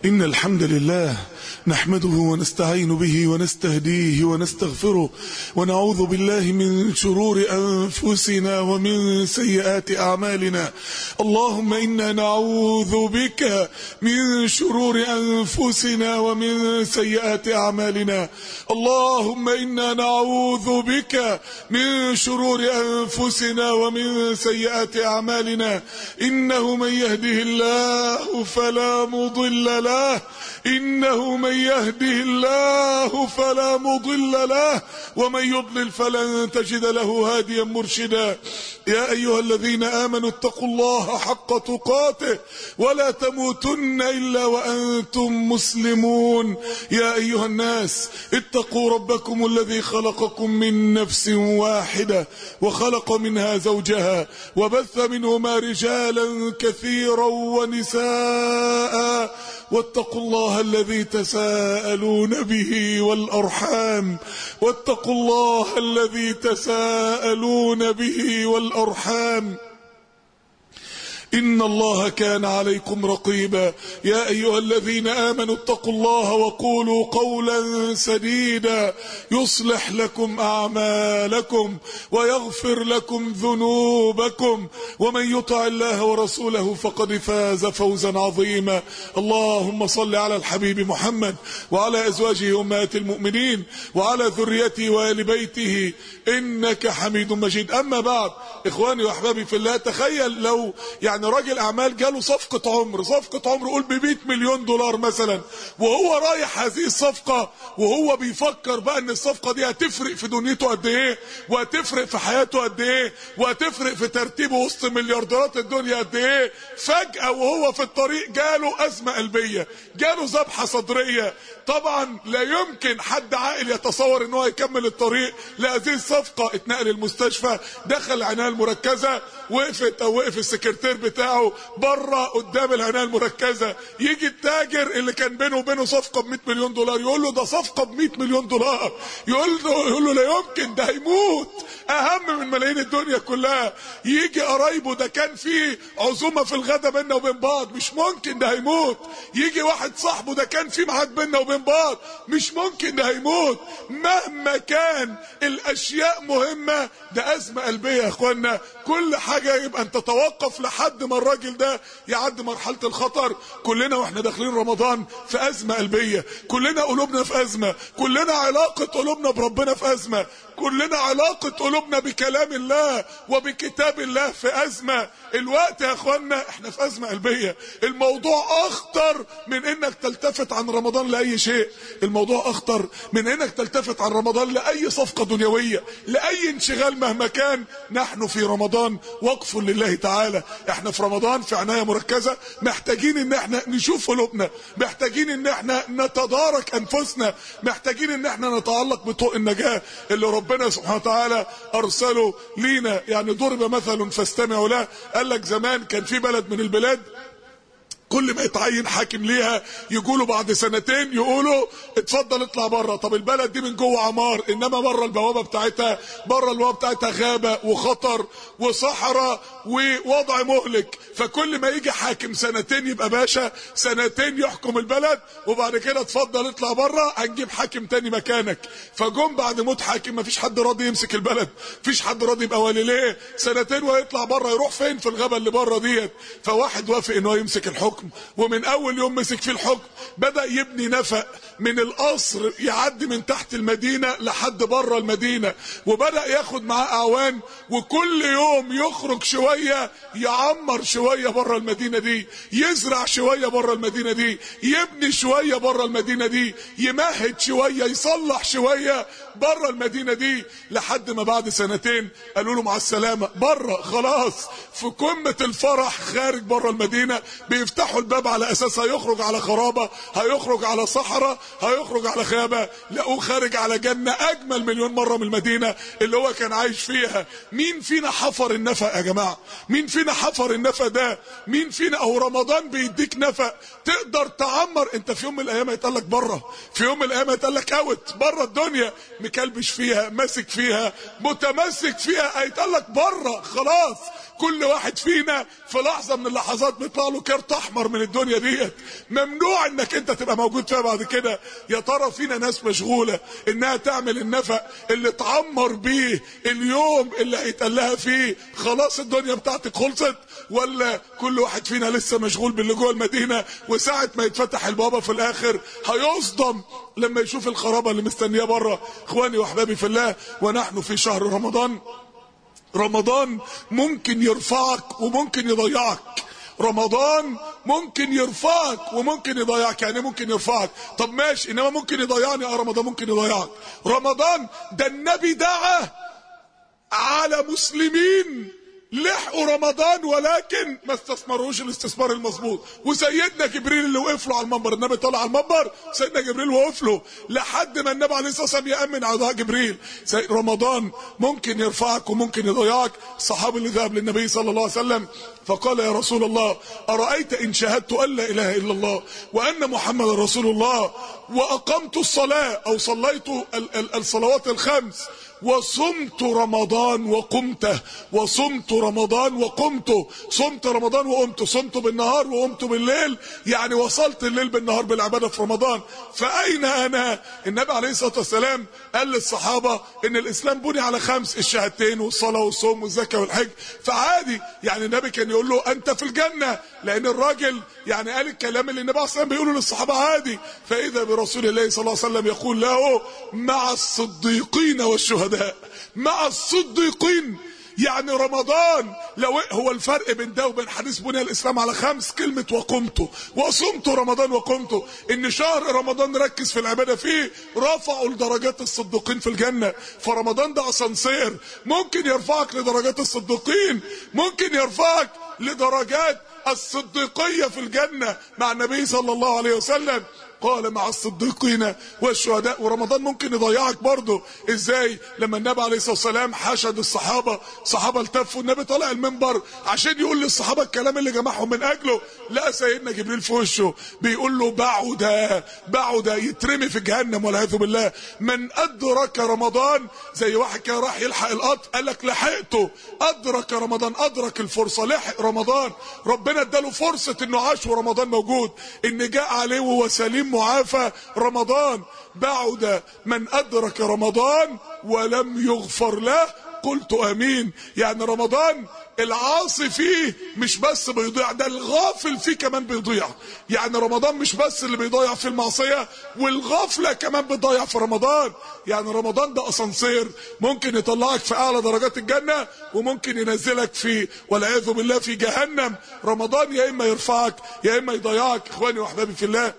إن الحمد لله نحمده ونستعين به ونستهديه ونستغفره ونعوذ بالله من شرور أنفسنا ومن سيئات أعمالنا اللهم إنا نعوذ بك من شرور أنفسنا ومن سيئات أعمالنا اللهم إنا نعوذ بك من شرور أنفسنا ومن سيئات أعمالنا إنه من يهده الله فلا مضل له إنه من يهده الله فلا مضل له ومن يضلل فلن تجد له هاديا مرشدا يا أيها الذين آمنوا اتقوا الله حق تقاته ولا تموتن إلا وأنتم مسلمون يا أيها الناس اتقوا ربكم الذي خلقكم من نفس واحدة وخلق منها زوجها وبث منهما رجالا كثيرا ونساء واتقوا الله الذي تساءلون به والأرحام واتقوا الله الذي تساءلون به والأرحام إن الله كان عليكم رقيبا يا أيها الذين آمنوا اتقوا الله وقولوا قولا سديدا يصلح لكم أعمالكم ويغفر لكم ذنوبكم ومن يطع الله ورسوله فقد فاز فوزا عظيما اللهم صل على الحبيب محمد وعلى أزواجه أمهات المؤمنين وعلى ذريته وآل بيته إنك حميد مجيد أما بعد إخواني وأحبابي في الله تخيل لو يعني يعني راجل اعمال جاله صفقة عمر صفقة عمر قول ب 100 مليون دولار مثلا وهو رايح هذه الصفقة وهو بيفكر بقى ان الصفقة دي هتفرق في دنيته قد ايه وهتفرق في حياته قد ايه وهتفرق في ترتيبه وسط مليارديرات الدنيا قد ايه فجأة وهو في الطريق جاله ازمة قلبية جاله ذبحة صدرية طبعا لا يمكن حد عاقل يتصور ان هو يكمل الطريق لهذه الصفقة اتنقل المستشفى دخل العناية المركزة وقفت او وقف السكرتير بتاعه بره قدام العنايه المركزه يجي التاجر اللي كان بينه وبينه صفقه ب 100 مليون دولار يقول له ده صفقه ب 100 مليون دولار يقول له يقول له لا يمكن ده هيموت اهم من ملايين الدنيا كلها يجي قرايبه ده كان في عزومه في الغدا بيننا وبين بعض مش ممكن ده هيموت يجي واحد صاحبه ده كان في ميعاد بيننا وبين بعض مش ممكن ده هيموت مهما كان الاشياء مهمه ده ازمه قلبيه يا اخوانا كل حاجه يبقى انت توقف لحد ما الراجل ده يعدي مرحله الخطر كلنا واحنا داخلين رمضان في ازمه قلبيه كلنا قلوبنا في ازمه كلنا علاقه قلوبنا بربنا في ازمه كلنا علاقة قلوبنا بكلام الله وبكتاب الله في أزمة الوقت يا أخوانا احنا في أزمة قلبية الموضوع أخطر من إنك تلتفت عن رمضان لأي شيء الموضوع أخطر من إنك تلتفت عن رمضان لأي صفقة دنيوية لأي انشغال مهما كان نحن في رمضان وقف لله تعالى احنا في رمضان في عناية مركزة محتاجين ان احنا نشوف قلوبنا محتاجين ان احنا نتدارك انفسنا محتاجين ان احنا نتعلق بطوق النجاة اللي ربنا سبحانه وتعالى ارسله لينا يعني ضرب مثل فاستمعوا له قال لك زمان كان في بلد من البلاد كل ما يتعين حاكم ليها يقولوا بعد سنتين يقولوا اتفضل اطلع بره طب البلد دي من جوه عمار انما بره البوابه بتاعتها بره البوابه بتاعتها غابه وخطر وصحراء ووضع مهلك فكل ما يجي حاكم سنتين يبقى باشا سنتين يحكم البلد وبعد كده اتفضل اطلع بره هنجيب حاكم تاني مكانك فجم بعد موت حاكم مفيش حد راضي يمسك البلد مفيش حد راضي يبقى ولي ليه سنتين ويطلع بره يروح فين في الغابه اللي بره ديت فواحد وافق ان هو يمسك الحكم ومن اول يوم مسك في الحكم بدا يبني نفق من القصر يعدي من تحت المدينه لحد بره المدينه وبدا ياخد معاه اعوان وكل يوم يخرج شويه يعمر شويه بره المدينه دي يزرع شويه بره المدينه دي يبني شويه بره المدينه دي يمهد شويه يصلح شويه بره المدينه دي لحد ما بعد سنتين قالوا له مع السلامه بره خلاص في قمه الفرح خارج بره المدينه بيفتحوا الباب على اساس هيخرج على خرابه هيخرج على صحراء هيخرج على غابه لقوه خارج على جنه اجمل مليون مره من المدينه اللي هو كان عايش فيها مين فينا حفر النفق يا جماعه مين فينا حفر النفق ده مين فينا او رمضان بيديك نفق تقدر تعمر انت في يوم من الايام هيتقال لك بره في يوم من الايام هيتقال لك اوت بره الدنيا مكلبش فيها ماسك فيها متمسك فيها هيتقال لك بره خلاص كل واحد فينا في لحظه من اللحظات بيطلع له كارت احمر من الدنيا ديت ممنوع انك انت تبقى موجود فيها بعد كده يا ترى فينا ناس مشغوله انها تعمل النفق اللي تعمر بيه اليوم اللي هيتقال لها فيه خلاص الدنيا بتاعتك خلصت ولا كل واحد فينا لسه مشغول باللي جوه المدينه وساعه ما يتفتح البابا في الاخر هيصدم لما يشوف الخرابه اللي مستنيه بره اخواني واحبابي في الله ونحن في شهر رمضان رمضان ممكن يرفعك وممكن يضيعك رمضان ممكن يرفعك وممكن يضيعك يعني ممكن يرفعك طب ماشي انما ممكن يضيعني اه رمضان ممكن يضيعك رمضان ده النبي دعا على مسلمين لحقوا رمضان ولكن ما استثمروش الاستثمار المظبوط وسيدنا جبريل اللي وقف له على المنبر النبي طلع على المنبر سيدنا جبريل وقف له لحد ما النبي عليه الصلاه والسلام يامن على جبريل رمضان ممكن يرفعك وممكن يضيعك الصحابي اللي ذهب للنبي صلى الله عليه وسلم فقال يا رسول الله أرأيت إن شهدت أن لا إله إلا الله وأن محمد رسول الله وأقمت الصلاة أو صليت الصلوات الخمس وصمت رمضان وقمته وصمت رمضان وقمته صمت رمضان وقمت صمت بالنهار وقمت بالليل يعني وصلت الليل بالنهار بالعباده في رمضان فاين انا النبي عليه الصلاه والسلام قال للصحابه ان الاسلام بني على خمس الشهادتين والصلاه والصوم والزكاه والحج فعادي يعني النبي كان يقول له انت في الجنه لان الراجل يعني قال الكلام اللي النبي عليه الصلاه والسلام بيقوله للصحابه عادي فاذا برسول الله صلى الله عليه وسلم يقول له مع الصديقين والشهداء مع الصديقين يعني رمضان لو هو الفرق بين ده وبين حديث بني الاسلام على خمس كلمه وقمت وصمت رمضان وقمت ان شهر رمضان ركز في العباده فيه رفعوا لدرجات الصديقين في الجنه فرمضان ده اسانسير ممكن يرفعك لدرجات الصديقين ممكن يرفعك لدرجات الصديقيه في الجنه مع النبي صلى الله عليه وسلم قال مع الصديقين والشهداء ورمضان ممكن يضيعك برضه ازاي لما النبي عليه الصلاه والسلام حشد الصحابه صحابه التفوا النبي طلع المنبر عشان يقول للصحابه الكلام اللي جمعهم من اجله لقى سيدنا جبريل في وشه بيقول له بعد بعد يترمي في جهنم والعياذ بالله من ادرك رمضان زي واحد كده راح يلحق القطر قال لك لحقته ادرك رمضان ادرك الفرصه لحق رمضان ربنا اداله فرصه انه عاش ورمضان موجود ان جاء عليه وهو سليم معافى رمضان بعد من أدرك رمضان ولم يغفر له قلت امين يعني رمضان العاصي فيه مش بس بيضيع ده الغافل فيه كمان بيضيع يعني رمضان مش بس اللي بيضيع في المعصية والغفلة كمان بتضيع في رمضان يعني رمضان ده اسانسير ممكن يطلعك في اعلى درجات الجنة وممكن ينزلك في والعياذ بالله في جهنم رمضان يا اما يرفعك يا اما يضيعك اخواني واحبابي في الله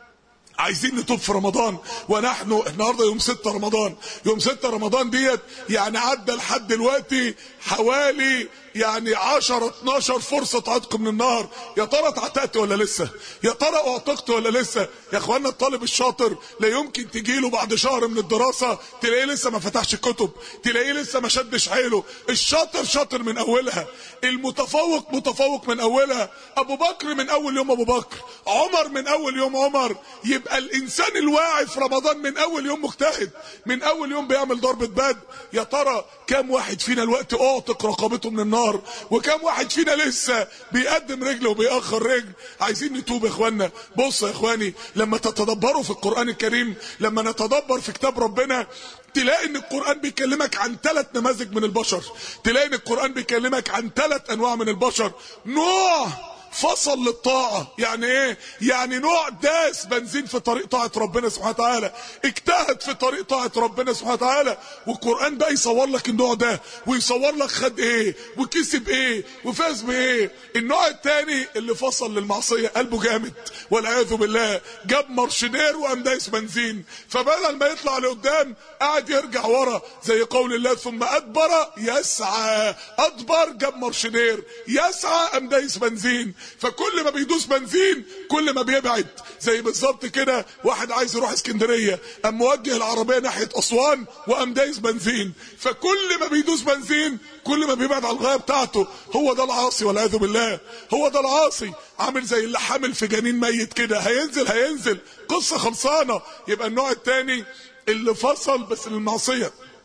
عايزين نتوب في رمضان ونحن النهارده يوم 6 رمضان يوم 6 رمضان ديت يعني عدى لحد دلوقتي حوالي يعني 10 12 فرصه عتق من النار يا ترى اتعتقت ولا لسه يا ترى اعتقت ولا لسه يا اخوانا الطالب الشاطر لا يمكن تجي له بعد شهر من الدراسه تلاقيه لسه ما فتحش الكتب تلاقيه لسه ما شدش حيله الشاطر شاطر من اولها المتفوق متفوق من اولها ابو بكر من اول يوم ابو بكر عمر من اول يوم عمر يبقى الانسان الواعي في رمضان من اول يوم مجتهد من اول يوم بيعمل ضربه باد يا ترى كام واحد فينا الوقت اعتق رقبته من النار وكام واحد فينا لسه بيقدم رجل وبيأخر رجل عايزين نتوب يا اخوانا بص يا اخواني لما تتدبروا في القرآن الكريم لما نتدبر في كتاب ربنا تلاقي ان القرآن بيكلمك عن ثلاث نماذج من البشر تلاقي ان القرآن بيكلمك عن ثلاث انواع من البشر نوع فصل للطاعة يعني ايه يعني نوع داس بنزين في طريق طاعة ربنا سبحانه وتعالى اجتهد في طريق طاعة ربنا سبحانه وتعالى والقرآن بقى يصور لك النوع ده ويصور لك خد ايه وكسب ايه وفاز بايه النوع الثاني اللي فصل للمعصية قلبه جامد والعياذ بالله جاب مارشنير وقام دايس بنزين فبدل ما يطلع لقدام قاعد يرجع ورا زي قول الله ثم ادبر يسعى ادبر جاب مارشنير يسعى قام دايس بنزين فكل ما بيدوس بنزين كل ما بيبعد زي بالظبط كده واحد عايز يروح اسكندريه قام موجه العربيه ناحيه اسوان وقام دايس بنزين فكل ما بيدوس بنزين كل ما بيبعد عن الغايه بتاعته هو ده العاصي والعياذ بالله هو ده العاصي عامل زي اللي حامل في جنين ميت كده هينزل هينزل قصه خلصانه يبقى النوع الثاني اللي فصل بس للمعصيه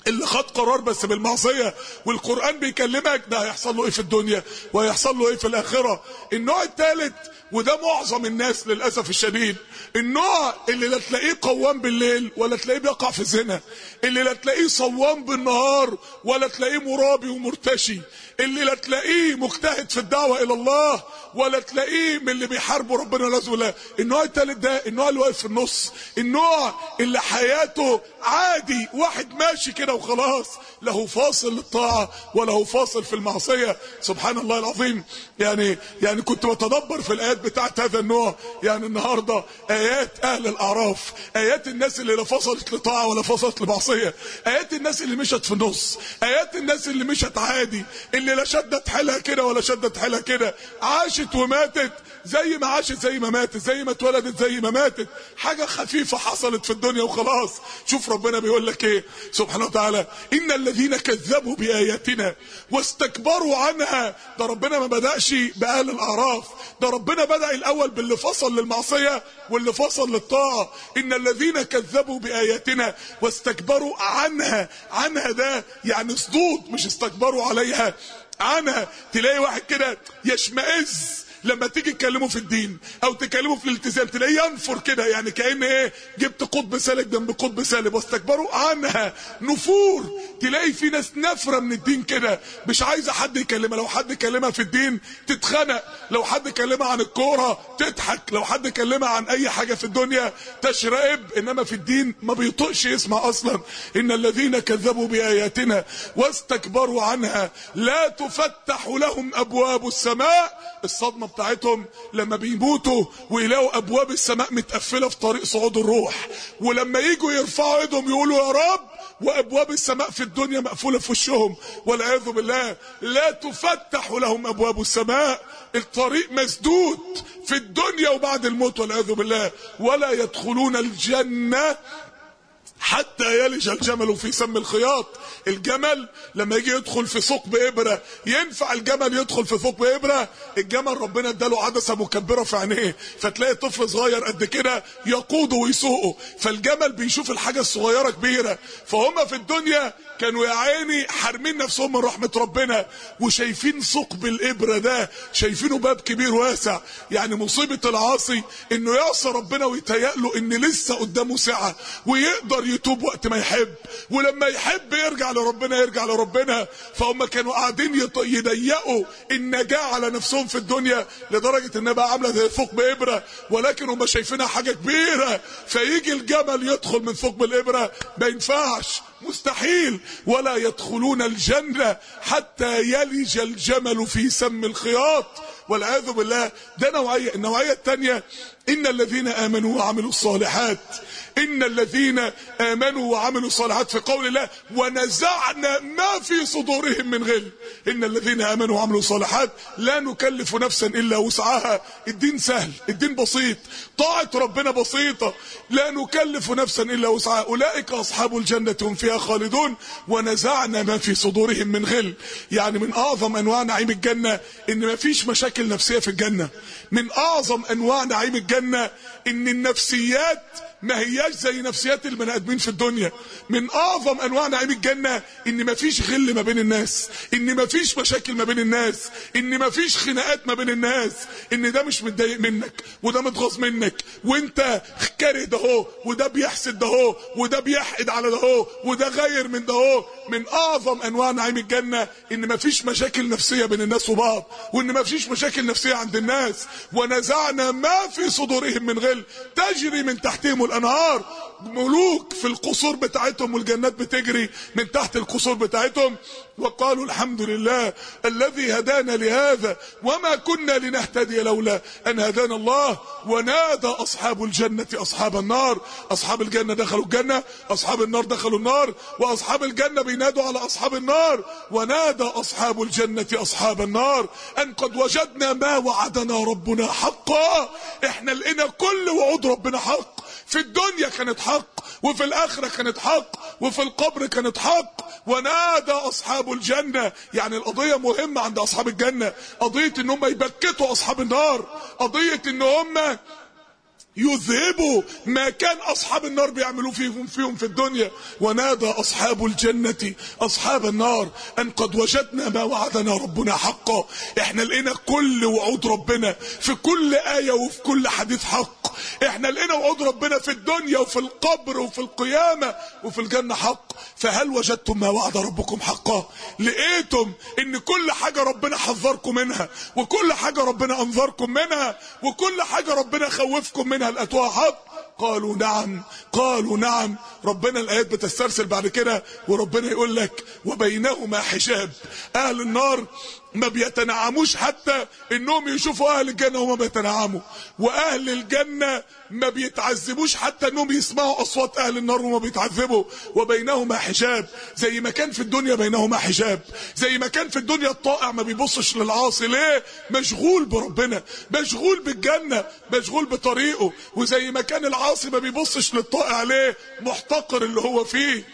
اللي خد قرار بس بالمعصية والقرآن بيكلمك ده هيحصل له ايه في الدنيا وهيحصل له ايه في الآخرة النوع الثالث وده معظم الناس للأسف الشديد النوع اللي لا تلاقيه قوام بالليل ولا تلاقيه بيقع في الزنا اللي لا تلاقيه صوام بالنهار ولا تلاقيه مرابي ومرتشي اللي لا تلاقيه مجتهد في الدعوة إلى الله ولا تلاقيه من اللي بيحاربوا ربنا والعياذ بالله النوع الثالث ده النوع اللي واقف في النص النوع اللي حياته عادي واحد ماشي كده وخلاص له فاصل للطاعة وله فاصل في المعصية سبحان الله العظيم يعني يعني كنت بتدبر في الآيات بتاعت هذا النوع يعني النهاردة آيات أهل الأعراف آيات الناس اللي لا فصلت لطاعة ولا فصلت لمعصية آيات الناس اللي مشت في النص آيات الناس اللي مشت عادي اللي لا شدت حيلها كده ولا شدت حيلها كده عاشت وماتت زي ما عاشت زي ما ماتت زي ما اتولدت زي ما ماتت حاجة خفيفة حصلت في الدنيا وخلاص شوف ربنا بيقول لك ايه سبحانه وتعالى ان الذين كذبوا بآياتنا واستكبروا عنها ده ربنا ما بدأش بأهل الأعراف ده ربنا بدأ الأول باللي فصل للمعصية واللي فصل للطاعة ان الذين كذبوا بآياتنا واستكبروا عنها عنها ده يعني صدود مش استكبروا عليها عنها تلاقي واحد كده يشمئز لما تيجي تكلمه في الدين او تكلمه في الالتزام تلاقيه ينفر كده يعني كأن ايه جبت قطب سالب جنب قطب سالب واستكبروا عنها نفور تلاقي في ناس نفرة من الدين كده مش عايزة حد يكلمها لو حد كلمها في الدين تتخنق لو حد كلمها عن الكورة تضحك لو حد كلمها عن اي حاجة في الدنيا تشرئب انما في الدين ما بيطقش يسمع اصلا ان الذين كذبوا باياتنا واستكبروا عنها لا تفتح لهم ابواب السماء الصدمة بتاعتهم لما بيموتوا ويلاقوا ابواب السماء متقفله في طريق صعود الروح ولما يجوا يرفعوا ايدهم يقولوا يا رب وابواب السماء في الدنيا مقفوله في وشهم والعياذ بالله لا تفتح لهم ابواب السماء الطريق مسدود في الدنيا وبعد الموت والعياذ بالله ولا يدخلون الجنه حتى يلج الجمل في سم الخياط الجمل لما يجي يدخل في ثقب ابره ينفع الجمل يدخل في ثقب ابره الجمل ربنا اداله عدسه مكبره في عينيه فتلاقي طفل صغير قد كده يقوده ويسوقه فالجمل بيشوف الحاجه الصغيره كبيره فهم في الدنيا كانوا يا عيني حارمين نفسهم من رحمه ربنا وشايفين ثقب الابره ده شايفينه باب كبير واسع يعني مصيبه العاصي انه يعصى ربنا ويتهيأ له ان لسه قدامه سعه ويقدر يتوب وقت ما يحب ولما يحب يرجع لربنا يرجع لربنا فهم كانوا قاعدين يضيقوا النجاة على نفسهم في الدنيا لدرجة انها بقى عاملة زي ثقب ابرة ولكن هم شايفينها حاجة كبيرة فيجي الجمل يدخل من ثقب الابرة ما ينفعش مستحيل ولا يدخلون الجنة حتى يلج الجمل في سم الخياط والعياذ بالله ده نوعية النوعية الثانية إن الذين آمنوا وعملوا الصالحات إن الذين آمنوا وعملوا الصالحات في قول الله ونزعنا ما في صدورهم من غل إن الذين آمنوا وعملوا الصالحات لا نكلف نفسا إلا وسعها الدين سهل الدين بسيط طاعة ربنا بسيطة لا نكلف نفسا إلا وسعها أولئك أصحاب الجنة هم فيها خالدون ونزعنا ما في صدورهم من غل يعني من أعظم أنواع نعيم الجنة إن ما فيش مشاكل نفسية في الجنة من أعظم أنواع نعيم الجنة إن النفسيات ما هياش زي نفسيات البني ادمين في الدنيا من اعظم انواع نعيم الجنه ان ما فيش غل ما بين الناس ان ما فيش مشاكل ما بين الناس ان ما فيش خناقات ما بين الناس ان ده مش متضايق منك وده متغاظ منك وانت كاره ده اهو وده بيحسد ده اهو وده بيحقد على ده اهو وده غير من ده اهو من اعظم انواع نعيم الجنه ان ما فيش مشاكل نفسيه بين الناس وبعض وان ما فيش مشاكل نفسيه عند الناس ونزعنا ما في صدورهم من غل تجري من تحتهم الانهار ملوك في القصور بتاعتهم والجنات بتجري من تحت القصور بتاعتهم وقالوا الحمد لله الذي هدانا لهذا وما كنا لنهتدي لولا ان هدانا الله ونادى اصحاب الجنه اصحاب النار اصحاب الجنه دخلوا الجنه اصحاب النار دخلوا النار واصحاب الجنه بينادوا على اصحاب النار ونادى اصحاب الجنه اصحاب النار ان قد وجدنا ما وعدنا ربنا حقا احنا لقينا كل وعود ربنا حق في الدنيا كانت حق وفي الاخره كانت حق وفي القبر كانت حق ونادى اصحاب الجنه يعني القضيه مهمه عند اصحاب الجنه قضيه ان هم يبكتوا اصحاب النار قضيه ان هم يذهبوا ما كان اصحاب النار بيعملوه فيهم فيهم في الدنيا ونادى اصحاب الجنه اصحاب النار ان قد وجدنا ما وعدنا ربنا حقا احنا لقينا كل وعود ربنا في كل ايه وفي كل حديث حق احنا لقينا وعود ربنا في الدنيا وفي القبر وفي القيامه وفي الجنه حق فهل وجدتم ما وعد ربكم حقا لقيتم ان كل حاجه ربنا حذركم منها وكل حاجه ربنا انذركم منها وكل حاجه ربنا خوفكم منها لقيتوها حق قالوا نعم قالوا نعم ربنا الايات بتسترسل بعد كده وربنا يقول لك وبينهما حجاب اهل النار ما بيتنعموش حتى انهم يشوفوا اهل الجنه وما بيتنعموا واهل الجنه ما بيتعذبوش حتى انهم يسمعوا اصوات اهل النار وما بيتعذبوا وبينهما حجاب زي ما كان في الدنيا بينهما حجاب زي ما كان في الدنيا الطائع ما بيبصش للعاصي ليه مشغول بربنا مشغول بالجنه مشغول بطريقه وزي ما كان العاصي ما بيبصش للطائع ليه محتقر اللي هو فيه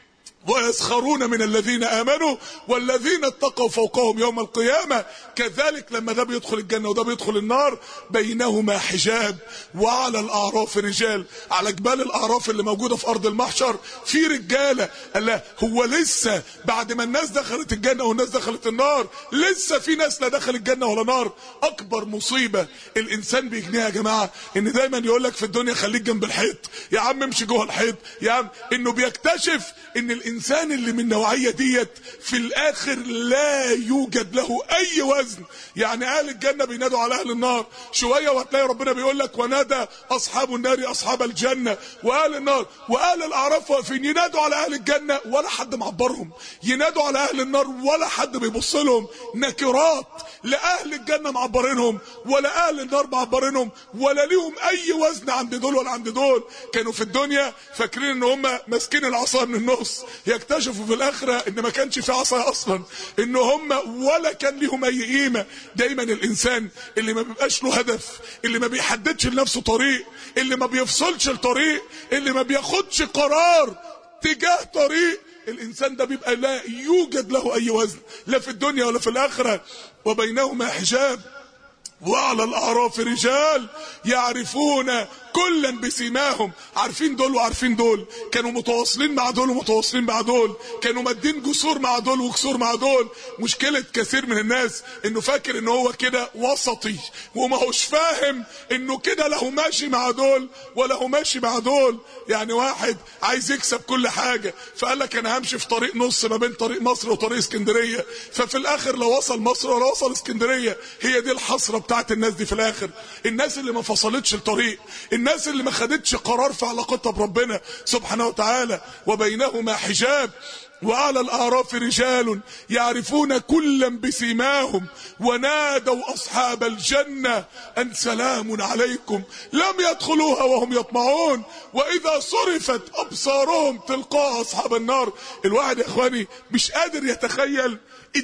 ويسخرون من الذين امنوا والذين اتقوا فوقهم يوم القيامه كذلك لما ده بيدخل الجنه وده بيدخل النار بينهما حجاب وعلى الاعراف رجال على جبال الاعراف اللي موجوده في ارض المحشر في رجاله قال لا هو لسه بعد ما الناس دخلت الجنه والناس دخلت النار لسه في ناس لا دخل الجنه ولا نار اكبر مصيبه الانسان بيجنيها يا جماعه ان دايما يقول لك في الدنيا خليك جنب الحيط يا عم امشي جوه الحيط يا عم انه بيكتشف ان الانسان اللي من النوعيه ديت في الاخر لا يوجد له اي وزن يعني اهل الجنه بينادوا على اهل النار شويه وهتلاقي ربنا بيقول لك ونادى اصحاب النار اصحاب الجنه واهل النار واهل الاعراف واقفين ينادوا على اهل الجنه ولا حد معبرهم ينادوا على اهل النار ولا حد بيبص لهم نكرات لا اهل الجنه معبرينهم ولا اهل النار معبرينهم ولا ليهم اي وزن عند دول ولا عند دول كانوا في الدنيا فاكرين ان هم ماسكين العصا من النص يكتشفوا في الاخره ان ما كانش في عصا اصلا ان هم ولا كان ليهم اي قيمه دايما الانسان اللي ما بيبقاش له هدف اللي ما بيحددش لنفسه طريق اللي ما بيفصلش الطريق اللي ما بياخدش قرار تجاه طريق الانسان ده بيبقى لا يوجد له اي وزن لا في الدنيا ولا في الاخره وبينهما حجاب وعلى الاعراف رجال يعرفون كلا بسيماهم عارفين دول وعارفين دول كانوا متواصلين مع دول ومتواصلين مع دول كانوا مادين جسور مع دول وكسور مع دول مشكلة كثير من الناس انه فاكر ان هو كده وسطي وما هوش فاهم انه كده له ماشي مع دول ولا هو ماشي مع دول يعني واحد عايز يكسب كل حاجة فقال لك انا همشي في طريق نص ما بين طريق مصر وطريق اسكندرية ففي الاخر لا وصل مصر ولا وصل اسكندرية هي دي الحسرة بتاعت الناس دي في الاخر الناس اللي ما فصلتش الطريق الناس اللي ما خدتش قرار في علاقتها بربنا سبحانه وتعالى وبينهما حجاب وعلى الأعراف رجال يعرفون كلا بسيماهم ونادوا أصحاب الجنة أن سلام عليكم لم يدخلوها وهم يطمعون وإذا صرفت أبصارهم تلقاء أصحاب النار الواحد يا إخواني مش قادر يتخيل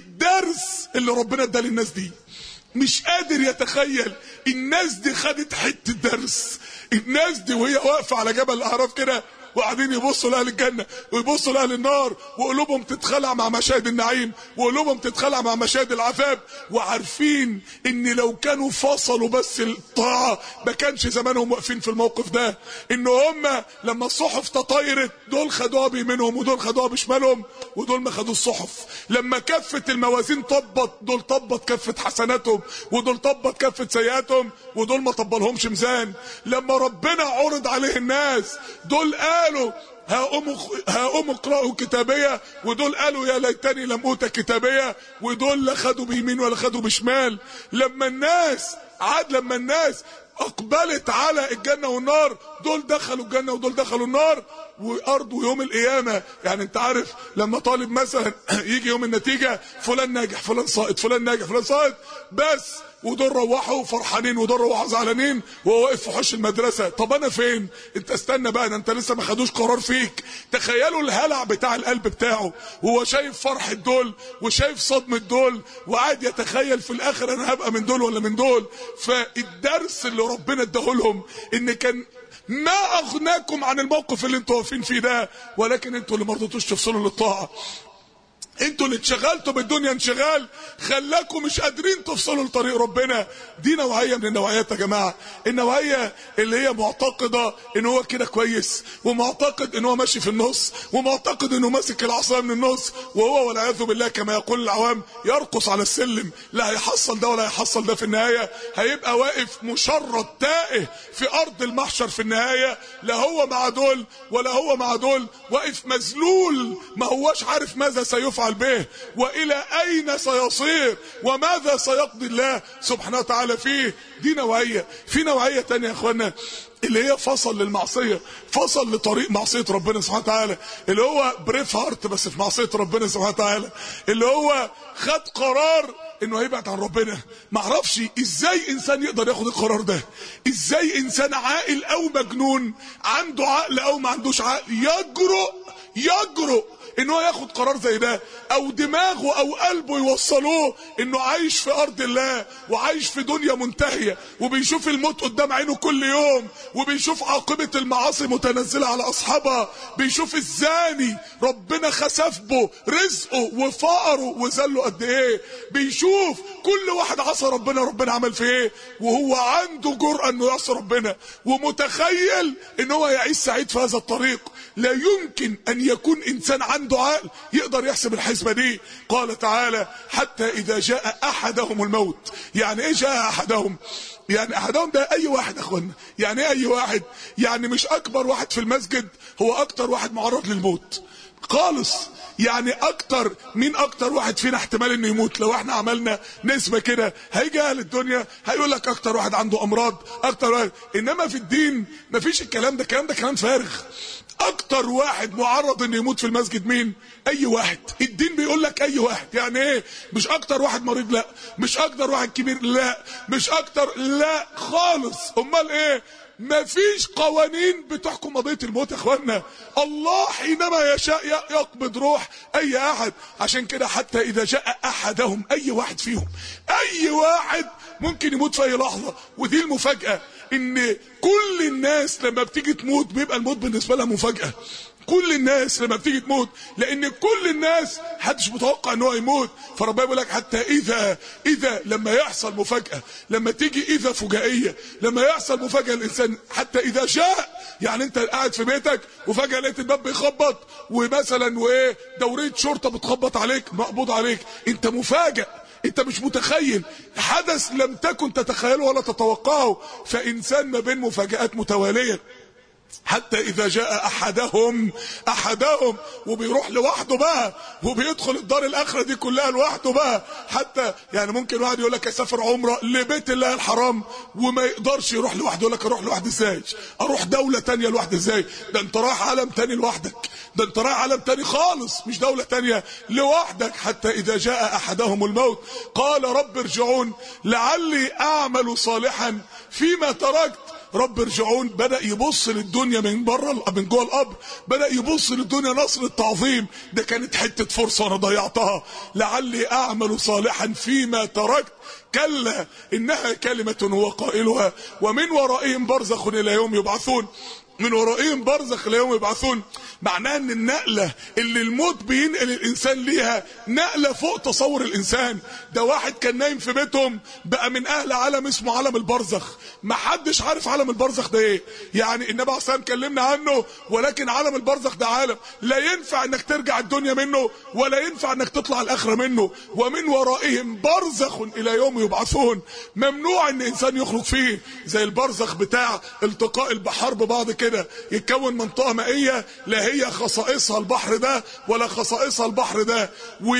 الدرس اللي ربنا ادى للناس دي مش قادر يتخيل الناس دي خدت حته درس الناس دي وهي واقفه على جبل الاعراف كده وقاعدين يبصوا لاهل الجنه ويبصوا لاهل النار وقلوبهم تتخلع مع مشاهد النعيم وقلوبهم تتخلع مع مشاهد العذاب وعارفين ان لو كانوا فصلوا بس الطاعه ما كانش زمانهم واقفين في الموقف ده ان هم لما الصحف تطايرت دول خدوها بيمينهم ودول خدوها بشمالهم ودول ما خدوا الصحف لما كفه الموازين طبت دول طبت كفه حسناتهم ودول طبت كفه سيئاتهم ودول ما طبلهمش ميزان لما ربنا عرض عليه الناس دول قالوا هقوم هقوم اقرأوا كتابية ودول قالوا يا ليتني لم اوت كتابية ودول لا خدوا بيمين ولا خدوا بشمال لما الناس عاد لما الناس اقبلت على الجنة والنار دول دخلوا الجنة ودول دخلوا النار وارض يوم القيامة يعني انت عارف لما طالب مثلا يجي يوم النتيجة فلان ناجح فلان ساقط فلان ناجح فلان ساقط بس ودول روحوا فرحانين ودول روحوا زعلانين وهو واقف في حوش المدرسه طب انا فين انت استنى بقى ده انت لسه ما خدوش قرار فيك تخيلوا الهلع بتاع القلب بتاعه وهو شايف فرحه دول وشايف صدمه دول وقاعد يتخيل في الاخر انا هبقى من دول ولا من دول فالدرس اللي ربنا اداه لهم ان كان ما اغناكم عن الموقف اللي انتوا واقفين فيه ده ولكن انتوا اللي ما رضيتوش تفصلوا للطاعه انتوا اللي اتشغلتوا بالدنيا انشغال خلاكم مش قادرين تفصلوا لطريق ربنا دي نوعيه من النوعيات يا جماعه النوعيه اللي هي معتقده ان هو كده كويس ومعتقد ان هو ماشي في النص ومعتقد انه ماسك العصا من النص وهو والعياذ بالله كما يقول العوام يرقص على السلم لا هيحصل ده ولا هيحصل ده في النهايه هيبقى واقف مشرد تائه في ارض المحشر في النهايه لا هو مع دول ولا هو مع دول واقف مذلول ما هوش عارف ماذا سيفعل به والى اين سيصير وماذا سيقضي الله سبحانه وتعالى فيه دي نوعيه في نوعيه تانية يا اخوانا اللي هي فصل للمعصيه فصل لطريق معصيه ربنا سبحانه وتعالى اللي هو بريف هارت بس في معصيه ربنا سبحانه وتعالى اللي هو خد قرار انه هيبعد عن ربنا معرفش ازاي انسان يقدر ياخد القرار ده ازاي انسان عاقل او مجنون عنده عقل او ما عندوش عقل يجرؤ يجرؤ ان هو ياخد قرار زي ده او دماغه او قلبه يوصلوه انه عايش في ارض الله وعايش في دنيا منتهيه وبيشوف الموت قدام عينه كل يوم وبيشوف عاقبه المعاصي متنزله على اصحابها بيشوف الزاني ربنا خسف به رزقه وفقره وذله قد ايه بيشوف كل واحد عصى ربنا ربنا عمل فيه ايه وهو عنده جرأة انه يعصي ربنا ومتخيل ان هو يعيش سعيد في هذا الطريق لا يمكن ان يكون انسان عنده عقل يقدر يحسب الحسبة دي قال تعالى حتى اذا جاء احدهم الموت يعني ايه جاء احدهم يعني احدهم ده اي واحد يا اخوانا يعني ايه اي واحد يعني مش اكبر واحد في المسجد هو اكتر واحد معرض للموت خالص يعني اكتر مين اكتر واحد فينا احتمال انه يموت لو احنا عملنا نسبة كده هيجي اهل الدنيا هيقول لك اكتر واحد عنده امراض اكتر واحد انما في الدين مفيش الكلام ده الكلام ده كلام فارغ اكتر واحد معرض انه يموت في المسجد مين اي واحد الدين بيقول لك اي واحد يعني ايه مش اكتر واحد مريض لا مش اكتر واحد كبير لا مش اكتر لا خالص امال ايه مفيش قوانين بتحكم قضية الموت يا اخوانا الله حينما يشاء يقبض روح اي احد عشان كده حتى اذا جاء احدهم اي واحد فيهم اي واحد ممكن يموت في اي لحظة ودي المفاجأة ان كل الناس لما بتيجي تموت بيبقى الموت بالنسبة لها مفاجأة كل الناس لما بتيجي تموت لان كل الناس محدش متوقع ان هو يموت فربنا بيقول لك حتى اذا اذا لما يحصل مفاجاه لما تيجي اذا فجائيه لما يحصل مفاجاه الانسان حتى اذا جاء يعني انت قاعد في بيتك وفجاه لقيت الباب بيخبط ومثلا وايه دوريه شرطه بتخبط عليك مقبوض عليك انت مفاجئ انت مش متخيل حدث لم تكن تتخيله ولا تتوقعه فانسان ما بين مفاجآت متواليه حتى اذا جاء احدهم احدهم وبيروح لوحده بقى وبيدخل الدار الاخره دي كلها لوحده بقى حتى يعني ممكن واحد يقول لك اسافر عمره لبيت الله الحرام وما يقدرش يروح لوحده يقول لك اروح لوحدي ازاي اروح دوله تانية لوحدي ازاي ده انت رايح عالم تاني لوحدك ده انت رايح عالم تاني خالص مش دوله تانية لوحدك حتى اذا جاء احدهم الموت قال رب ارجعون لعلي اعمل صالحا فيما تركت رب ارجعون بدا يبص للدنيا من بره من جوه القبر بدا يبص للدنيا نصر التعظيم ده كانت حته فرصه انا ضيعتها لعلي اعمل صالحا فيما تركت كلا انها كلمه هو قائلها ومن ورائهم برزخ الى يوم يبعثون من ورائهم برزخ الى يوم يبعثون معناها ان النقله اللي الموت بينقل الانسان ليها نقله فوق تصور الانسان ده واحد كان نايم في بيتهم بقى من اهل عالم اسمه عالم البرزخ ما حدش عارف عالم البرزخ ده ايه يعني النبي عليه الصلاه كلمنا عنه ولكن عالم البرزخ ده عالم لا ينفع انك ترجع الدنيا منه ولا ينفع انك تطلع الاخره منه ومن ورائهم برزخ الى يوم يبعثون ممنوع ان انسان يخرج فيه زي البرزخ بتاع التقاء البحار ببعض كده يتكون منطقه مائيه لا هي خصائصها البحر ده ولا خصائصها البحر ده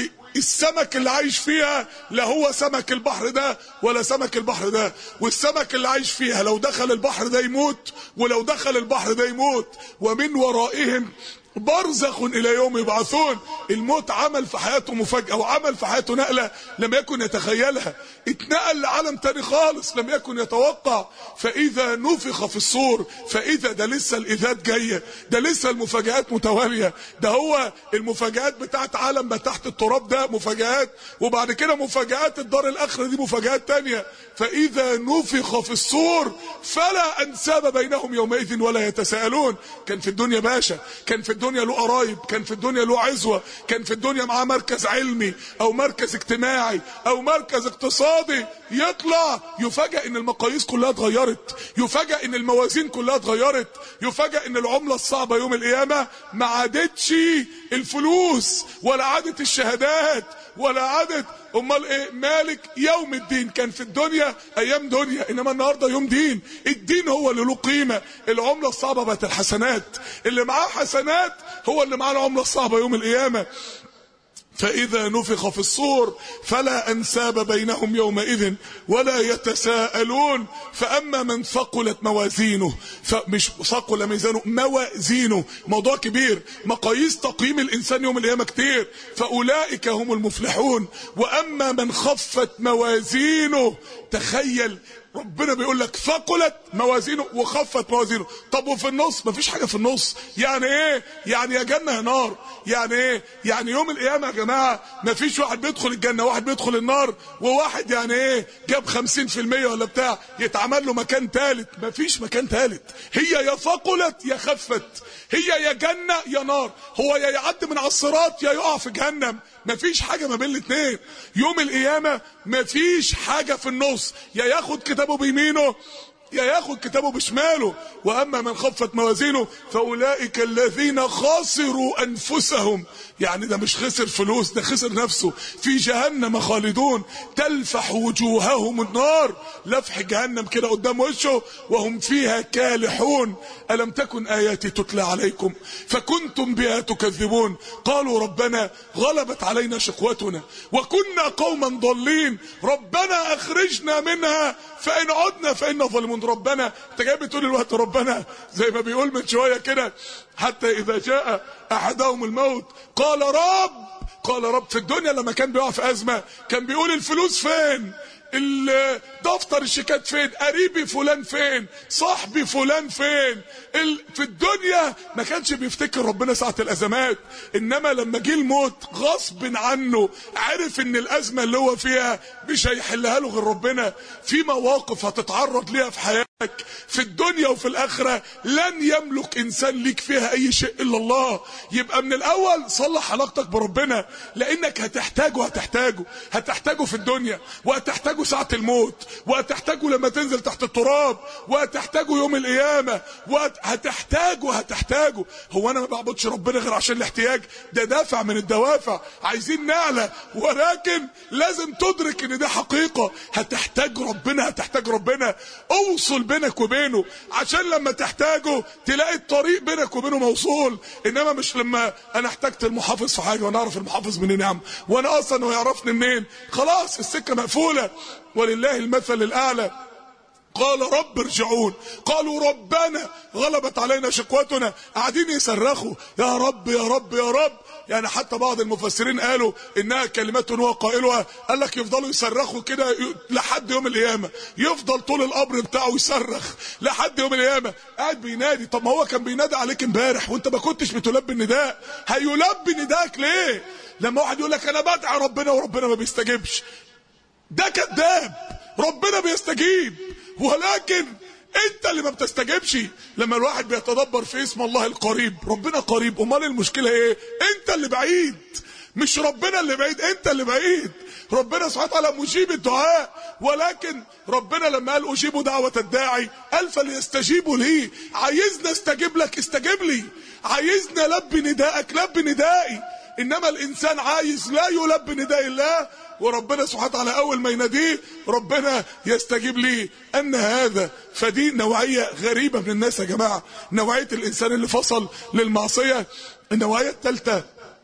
والسمك اللي عايش فيها لا هو سمك البحر ده ولا سمك البحر ده والسمك اللي عايش فيها لو دخل البحر ده يموت ولو دخل البحر ده يموت ومن ورائهم برزخ الى يوم يبعثون الموت عمل في حياته مفاجاه وعمل في حياته نقله لم يكن يتخيلها اتنقل لعالم تاني خالص لم يكن يتوقع فاذا نفخ في الصور فاذا ده لسه الاذات جايه ده لسه المفاجات متواليه ده هو المفاجات بتاعت عالم ما تحت التراب ده مفاجات وبعد كده مفاجات الدار الاخره دي مفاجات تانية فاذا نفخ في الصور فلا انساب بينهم يومئذ ولا يتساءلون كان في الدنيا باشا كان في الدنيا الدنيا له قرايب كان في الدنيا له عزوة كان في الدنيا معاه مركز علمي او مركز اجتماعي او مركز اقتصادي يطلع يفاجأ ان المقاييس كلها اتغيرت يفاجأ ان الموازين كلها اتغيرت يفاجأ ان العملة الصعبة يوم القيامة ما عادتش الفلوس ولا عادت الشهادات ولا عادت امال ايه مالك يوم الدين كان في الدنيا ايام دنيا انما النهارده يوم دين الدين هو اللي له قيمه العمله الصعبه بقت الحسنات اللي معاه حسنات هو اللي معاه العمله الصعبه يوم القيامه فإذا نفخ في الصور فلا أنساب بينهم يومئذ ولا يتساءلون فأما من ثقلت موازينه فمش ثقل ميزانه موازينه موضوع كبير مقاييس تقييم الإنسان يوم القيامة كتير فأولئك هم المفلحون وأما من خفت موازينه تخيل ربنا بيقول لك ثقلت موازينه وخفت موازينه طب وفي النص مفيش حاجه في النص يعني ايه يعني يا جنه يا نار يعني ايه يعني يوم القيامه يا جماعه مفيش واحد بيدخل الجنه واحد بيدخل النار وواحد يعني ايه جاب 50% ولا بتاع يتعمل له مكان ثالث مفيش مكان ثالث هي يا ثقلت يا خفت هي يا جنه يا نار هو يا يعدي من على الصراط يا يقع في جهنم مفيش حاجه ما بين الاثنين يوم القيامه مفيش حاجه في النص يا ياخد كتابه بيمينه يا ياخد كتابه بشماله واما من خفت موازينه فاولئك الذين خسروا انفسهم يعني ده مش خسر فلوس ده خسر نفسه في جهنم خالدون تلفح وجوههم النار لفح جهنم كده قدام وشه وهم فيها كالحون الم تكن اياتي تتلى عليكم فكنتم بها تكذبون قالوا ربنا غلبت علينا شقوتنا وكنا قوما ضالين ربنا اخرجنا منها فان عدنا فانا ظالمون ربنا انت جاي بتقول الوقت ربنا زي ما بيقول من شويه كده حتى اذا جاء احدهم الموت قال رب قال رب في الدنيا لما كان بيقع في ازمه كان بيقول الفلوس فين دفتر الشيكات فين قريبي فلان فين صاحبي فلان فين ال... في الدنيا ما كانش بيفتكر ربنا ساعة الازمات انما لما جه الموت غصب عنه عرف ان الازمة اللي هو فيها مش هيحلها له غير ربنا في مواقف هتتعرض ليها في حياتك في الدنيا وفي الاخرة لن يملك انسان ليك فيها اي شيء الا الله يبقى من الاول صلح علاقتك بربنا لانك هتحتاجه هتحتاجه هتحتاجه في الدنيا وهتحتاجه ساعة الموت وهتحتاجه لما تنزل تحت التراب وهتحتاجه يوم القيامة وهتحتاجه هتحتاجه هو انا ما بعبدش ربنا غير عشان الاحتياج ده دافع من الدوافع عايزين نعلى ولكن لازم تدرك ان ده حقيقة هتحتاج ربنا هتحتاج ربنا اوصل بينك وبينه عشان لما تحتاجه تلاقي الطريق بينك وبينه موصول انما مش لما انا احتجت المحافظ في حاجه وانا اعرف المحافظ منين يا عم وانا اصلا هو يعرفني منين خلاص السكه مقفوله ولله المثل الاعلى قال رب ارجعون قالوا ربنا غلبت علينا شقوتنا قاعدين يصرخوا يا رب يا رب يا رب يعني حتى بعض المفسرين قالوا انها كلمات هو قائلها قال لك يفضلوا يصرخوا كده لحد يوم القيامه يفضل طول القبر بتاعه يصرخ لحد يوم القيامه قاعد بينادي طب ما هو كان بينادي عليك امبارح وانت ما كنتش بتلبي النداء هيلبي نداك ليه لما واحد يقول لك انا بدعي ربنا وربنا ما بيستجيبش ده كذاب ربنا بيستجيب ولكن انت اللي ما بتستجيبش لما الواحد بيتدبر في اسم الله القريب ربنا قريب امال المشكله ايه انت اللي بعيد مش ربنا اللي بعيد انت اللي بعيد ربنا سبحانه وتعالى مجيب الدعاء ولكن ربنا لما قال اجيب دعوه الداعي قال فليستجيبوا لي عايزنا استجيب لك استجيب لي عايزنا لبي ندائك لبي ندائي انما الانسان عايز لا يلبي نداء الله وربنا سبحانه وتعالى اول ما يناديه ربنا يستجيب لي ان هذا فدي نوعيه غريبه من الناس يا جماعه نوعيه الانسان اللي فصل للمعصيه النوعيه الثالثه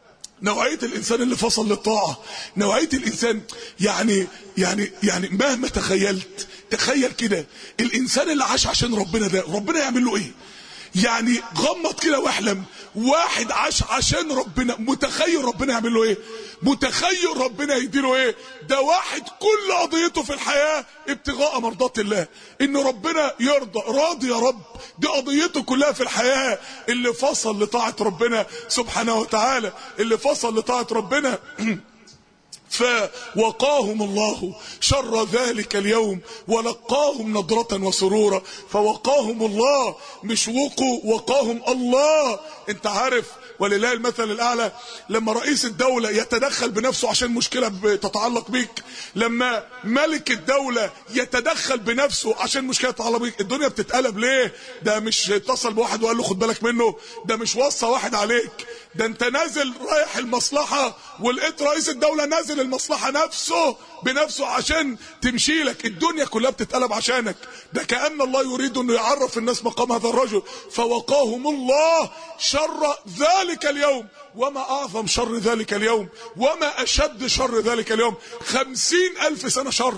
نوعيه الانسان اللي فصل للطاعه نوعيه الانسان يعني يعني يعني مهما تخيلت تخيل كده الانسان اللي عاش عشان ربنا ده ربنا يعمل له ايه يعني غمض كده واحلم واحد عاش عشان ربنا متخيل ربنا يعمل له ايه متخيل ربنا يديله ايه ده واحد كل قضيته في الحياة ابتغاء مرضات الله ان ربنا يرضى راضي يا رب دي قضيته كلها في الحياة اللي فصل لطاعة ربنا سبحانه وتعالى اللي فصل لطاعة ربنا فوقاهم الله شر ذلك اليوم ولقاهم نضرة وسرورا فوقاهم الله مش وقوا وقاهم الله انت عارف ولله المثل الاعلى لما رئيس الدولة يتدخل بنفسه عشان مشكلة تتعلق بيك لما ملك الدولة يتدخل بنفسه عشان مشكلة تتعلق بيك الدنيا بتتقلب ليه ده مش اتصل بواحد وقال له خد بالك منه ده مش وصى واحد عليك ده انت نازل رايح المصلحة ولقيت رئيس الدولة نازل المصلحة نفسه بنفسه عشان تمشي لك الدنيا كلها بتتقلب عشانك ده كأن الله يريد انه يعرف الناس مقام هذا الرجل فوقاهم الله شر ذلك اليوم وما اعظم شر ذلك اليوم وما اشد شر ذلك اليوم خمسين الف سنة شر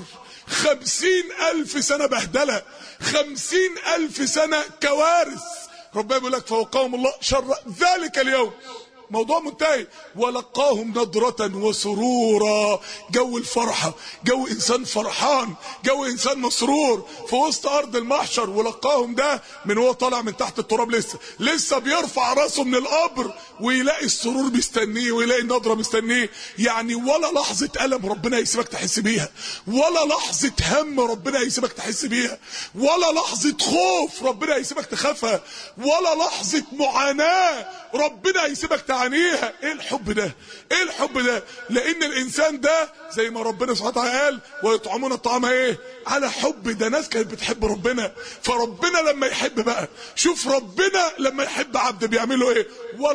خمسين الف سنة بهدلة خمسين الف سنة كوارث ربنا بيقول لك فوقاهم الله شر ذلك اليوم موضوع منتهي ولقاهم نضرة وسرورا جو الفرحة جو انسان فرحان جو انسان مسرور في وسط ارض المحشر ولقاهم ده من هو طالع من تحت التراب لسه لسه بيرفع راسه من القبر ويلاقي السرور بيستنيه ويلاقي النضرة مستنيه يعني ولا لحظة ألم ربنا يسيبك تحس بيها ولا لحظة هم ربنا يسيبك تحس بيها ولا لحظة خوف ربنا يسيبك تخافها ولا لحظة معاناة ربنا يسيبك تعانيها ايه الحب ده ايه الحب ده لان الانسان ده زي ما ربنا سبحانه وتعالى قال ويطعمون الطعام ايه على حب ده ناس كانت بتحب ربنا فربنا لما يحب بقى شوف ربنا لما يحب عبد بيعمله ايه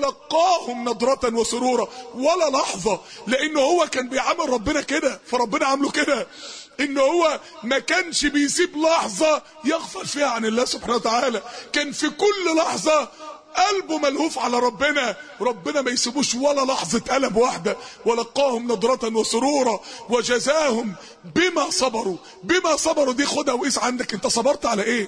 ولقاهم نضرة وسرورا ولا لحظة لانه هو كان بيعامل ربنا كده فربنا عامله كده ان هو ما كانش بيسيب لحظة يغفل فيها عن الله سبحانه وتعالى كان في كل لحظة قلبه ملهوف على ربنا ربنا ما يسيبوش ولا لحظة قلب واحدة ولقاهم نضرة وسرورا وجزاهم بما صبروا بما صبروا دي خدها وقيس عندك انت صبرت على ايه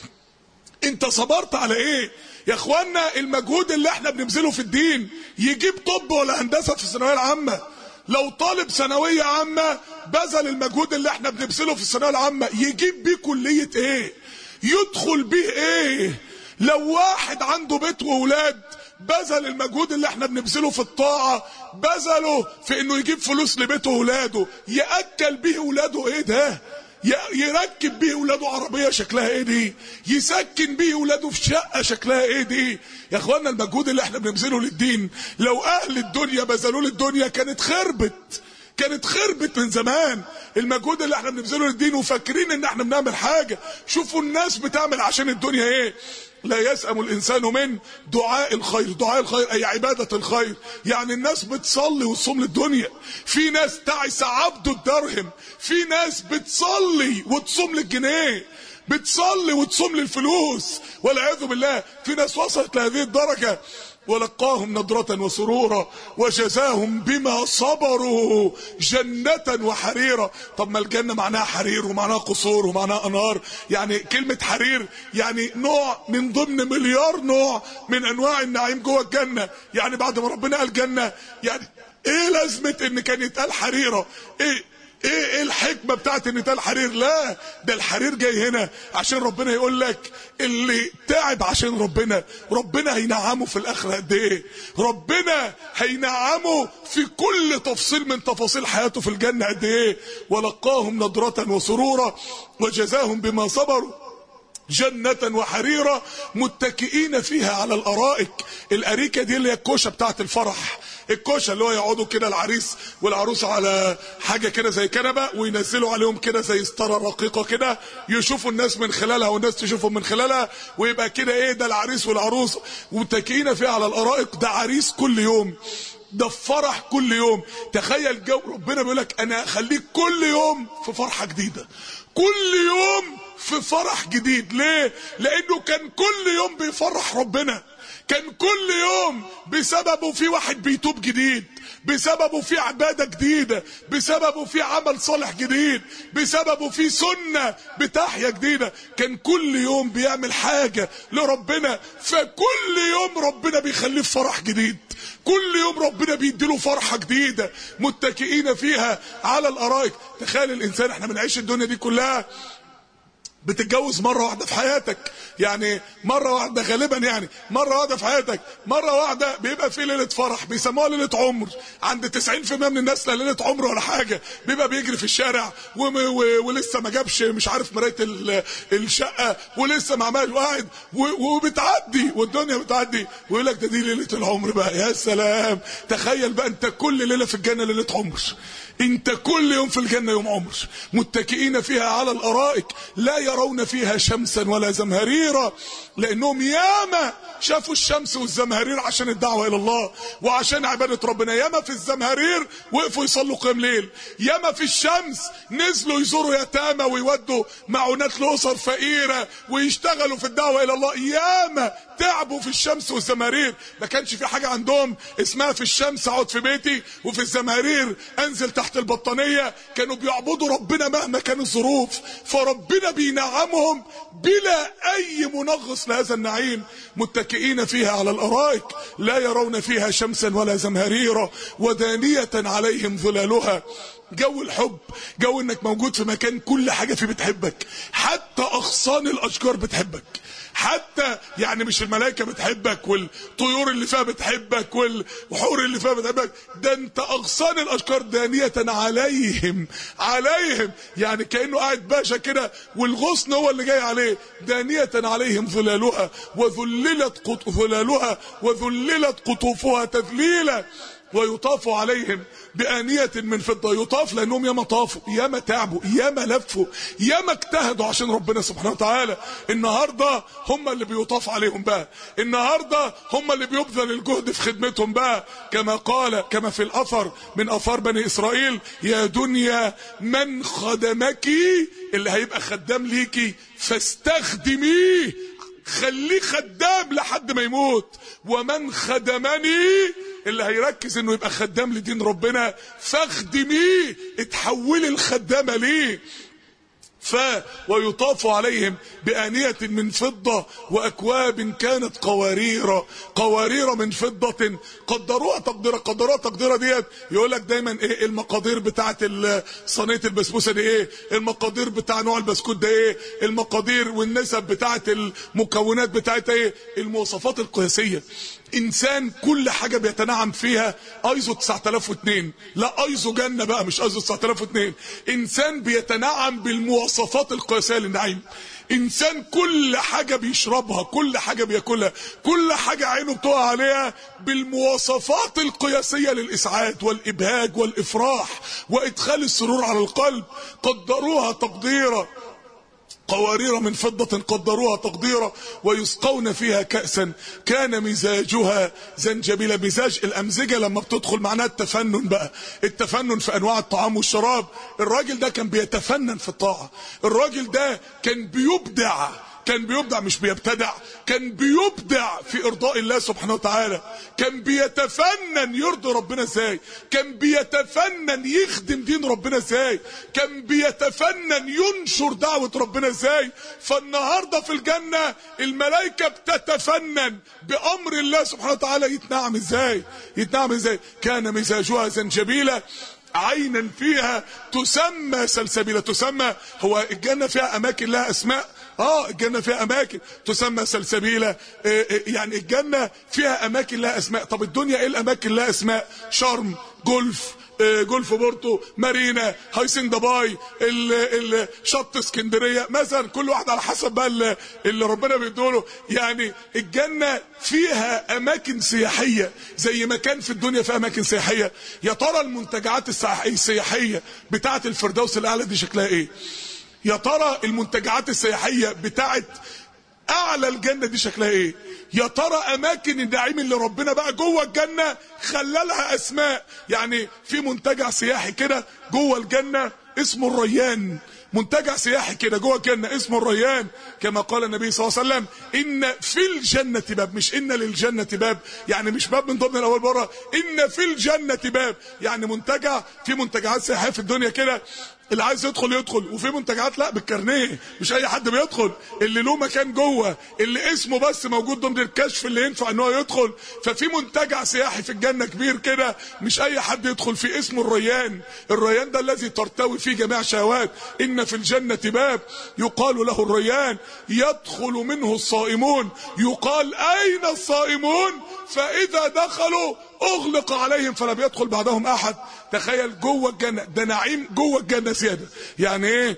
انت صبرت على ايه يا اخوانا المجهود اللي احنا بنبذله في الدين يجيب طب ولا هندسة في الثانوية العامة لو طالب ثانوية عامة بذل المجهود اللي احنا بنبذله في الثانوية العامة يجيب بيه كلية ايه يدخل بيه ايه لو واحد عنده بيت واولاد بذل المجهود اللي احنا بنبذله في الطاعة بذله في انه يجيب فلوس لبيته واولاده يأكل بيه اولاده ايه ده يركب بيه اولاده عربية شكلها ايه دي يسكن بيه اولاده في شقة شكلها ايه دي يا اخوانا المجهود اللي احنا بنبذله للدين لو اهل الدنيا بذلوا للدنيا كانت خربت كانت خربت من زمان المجهود اللي احنا بنبذله للدين وفاكرين ان احنا بنعمل حاجة شوفوا الناس بتعمل عشان الدنيا ايه لا يسأم الإنسان من دعاء الخير دعاء الخير أي عبادة الخير يعني الناس بتصلي وتصوم للدنيا في ناس تعس عبد الدرهم في ناس بتصلي وتصوم للجنيه بتصلي وتصوم للفلوس والعياذ بالله في ناس وصلت لهذه الدرجة ولقاهم نضرة وسرورا وجزاهم بما صبروا جنة وحريرا طب ما الجنة معناها حرير ومعناها قصور ومعناها أنهار يعني كلمة حرير يعني نوع من ضمن مليار نوع من أنواع النعيم جوه الجنة يعني بعد ما ربنا قال جنة يعني ايه لازمة ان كان يتقال حريرة ايه ايه ايه الحكمة بتاعت ان ده الحرير لا ده الحرير جاي هنا عشان ربنا يقول لك اللي تعب عشان ربنا ربنا هينعمه في الاخرة قد ايه ربنا هينعمه في كل تفصيل من تفاصيل حياته في الجنة قد ايه ولقاهم نضرة وسرورا وجزاهم بما صبروا جنة وحريرة متكئين فيها على الارائك الاريكة دي اللي هي الكوشة بتاعت الفرح الكوشه اللي هو يقعدوا كده العريس والعروسه على حاجه كده زي كنبه وينزلوا عليهم كده زي ستاره رقيقه كده يشوفوا الناس من خلالها والناس تشوفهم من خلالها ويبقى كده ايه ده العريس والعروس متكئين فيها على الارائك ده عريس كل يوم ده فرح كل يوم تخيل جو ربنا بيقول لك انا هخليك كل يوم في فرحه جديده كل يوم في فرح جديد ليه لانه كان كل يوم بيفرح ربنا كان كل يوم بسببه في واحد بيتوب جديد بسببه في عبادة جديدة بسببه في عمل صالح جديد بسببه في سنة بتحيا جديدة كان كل يوم بيعمل حاجة لربنا فكل يوم ربنا بيخليه في فرح جديد كل يوم ربنا بيديله فرحة جديدة متكئين فيها على الارائك تخيل الانسان احنا بنعيش الدنيا دي كلها بتتجوز مرة واحدة في حياتك يعني مرة واحدة غالبا يعني مرة واحدة في حياتك مرة واحدة بيبقى في ليلة فرح بيسموها ليلة عمر عند 90% من الناس لا ليلة عمر ولا حاجة بيبقى بيجري في الشارع و... و... ولسه ما جابش مش عارف مراية ال... الشقة ولسه ما عملش وقاعد و... وبتعدي والدنيا بتعدي ويقول لك ده دي ليلة العمر بقى يا سلام تخيل بقى انت كل ليلة في الجنة ليلة عمر انت كل يوم في الجنة يوم عمر متكئين فيها على الارائك لا يرون فيها شمسا ولا زمهريرا لانهم ياما شافوا الشمس والزمهرير عشان الدعوة الى الله وعشان عبادة ربنا ياما في الزمهرير وقفوا يصلوا قيام ليل ياما في الشمس نزلوا يزوروا يتامى ويودوا معونات لأسر فقيرة ويشتغلوا في الدعوة الى الله ياما تعبوا في الشمس والزمهرير ما كانش في حاجة عندهم اسمها في الشمس اقعد في بيتي وفي الزمهرير انزل تحت البطانية كانوا بيعبدوا ربنا مهما كانت الظروف فربنا بينعمهم بلا اي منغص لهذا النعيم متكئين فيها على الارائك لا يرون فيها شمسا ولا زمهريرا ودانية عليهم ظلالها جو الحب جو انك موجود في مكان كل حاجة فيه بتحبك حتى اغصان الاشجار بتحبك حتى يعني مش الملائكة بتحبك والطيور اللي فيها بتحبك والحور اللي فيها بتحبك ده انت اغصان الاشجار دانية عليهم عليهم يعني كأنه قاعد باشا كده والغصن هو اللي جاي عليه دانية عليهم ظلالها وذللت قط... ظلالها وذللت قطوفها تذليلا ويطاف عليهم بآنية من فضة يطاف لأنهم ياما طافوا ياما تعبوا ياما لفوا ياما اجتهدوا عشان ربنا سبحانه وتعالى النهاردة هم اللي بيطاف عليهم بقى النهاردة هم اللي بيبذل الجهد في خدمتهم بقى كما قال كما في الأثر من أثار بني إسرائيل يا دنيا من خدمك اللي هيبقى خدام ليكي فاستخدميه خليه خدام لحد ما يموت ومن خدمني اللي هيركز انه يبقى خدام لدين ربنا فاخدميه اتحولي الخدامة ليه ف ويطاف عليهم بآنية من فضة وأكواب كانت قوارير قوارير من فضة قدروها تقديرا قدروها تقديرا ديت يقول لك دايما ايه المقادير بتاعت صينيه البسبوسه دي ايه المقادير بتاع نوع البسكوت ده ايه المقادير والنسب بتاعت المكونات بتاعتها ايه المواصفات القياسيه انسان كل حاجة بيتنعم فيها ايزو 9002 لا ايزو جنة بقى مش ايزو 9002 انسان بيتنعم بالمواصفات القياسية للنعيم انسان كل حاجة بيشربها كل حاجة بياكلها كل حاجة عينه بتقع عليها بالمواصفات القياسية للاسعاد والابهاج والافراح وادخال السرور على القلب قدروها تقديرا قوارير من فضة قدروها تقديرا ويسقون فيها كأسا كان مزاجها زنجبيل مزاج الأمزجة لما بتدخل معناها التفنن بقى التفنن في أنواع الطعام والشراب الراجل ده كان بيتفنن في الطاعة الراجل ده كان بيبدع كان بيبدع مش بيبتدع كان بيبدع في ارضاء الله سبحانه وتعالى كان بيتفنن يرضي ربنا ازاي كان بيتفنن يخدم دين ربنا ازاي كان بيتفنن ينشر دعوة ربنا ازاي فالنهاردة في الجنة الملائكة بتتفنن بامر الله سبحانه وتعالى يتنعم ازاي يتنعم ازاي كان مزاجها زنجبيلا عينا فيها تسمى سلسبيلة تسمى هو الجنة فيها اماكن لها اسماء اه الجنة فيها اماكن تسمى سلسبيلة يعني الجنة فيها اماكن لها اسماء طب الدنيا ايه الاماكن لها اسماء شرم جولف جولف بورتو مارينا هايسين دبي شط اسكندريه مثلا كل واحد على حسب بقى اللي, اللي ربنا بيدوله يعني الجنه فيها اماكن سياحيه زي ما كان في الدنيا في اماكن سياحيه يا ترى المنتجعات السياحيه بتاعه الفردوس الاعلى دي شكلها ايه يا ترى المنتجعات السياحيه بتاعه اعلى الجنه دي شكلها ايه يا ترى اماكن النعيم اللي ربنا بقى جوه الجنه خلالها اسماء يعني في منتجع سياحي كده جوه الجنه اسمه الريان منتجع سياحي كده جوه الجنه اسمه الريان كما قال النبي صلى الله عليه وسلم ان في الجنه باب مش ان للجنه باب يعني مش باب من ضمن الاول بره ان في الجنه باب يعني منتجع في منتجعات سياحيه في الدنيا كده اللي عايز يدخل يدخل وفي منتجعات لا بالكارنيه مش اي حد بيدخل اللي له مكان جوه اللي اسمه بس موجود ضمن الكشف اللي ينفع ان هو يدخل ففي منتجع سياحي في الجنه كبير كده مش اي حد يدخل فيه اسمه الريان الريان ده الذي ترتوي فيه جميع شهوات ان في الجنه باب يقال له الريان يدخل منه الصائمون يقال اين الصائمون فاذا دخلوا اغلق عليهم فلم يدخل بعدهم احد تخيل جوه الجنه ده نعيم جوه الجنه زياده يعني ايه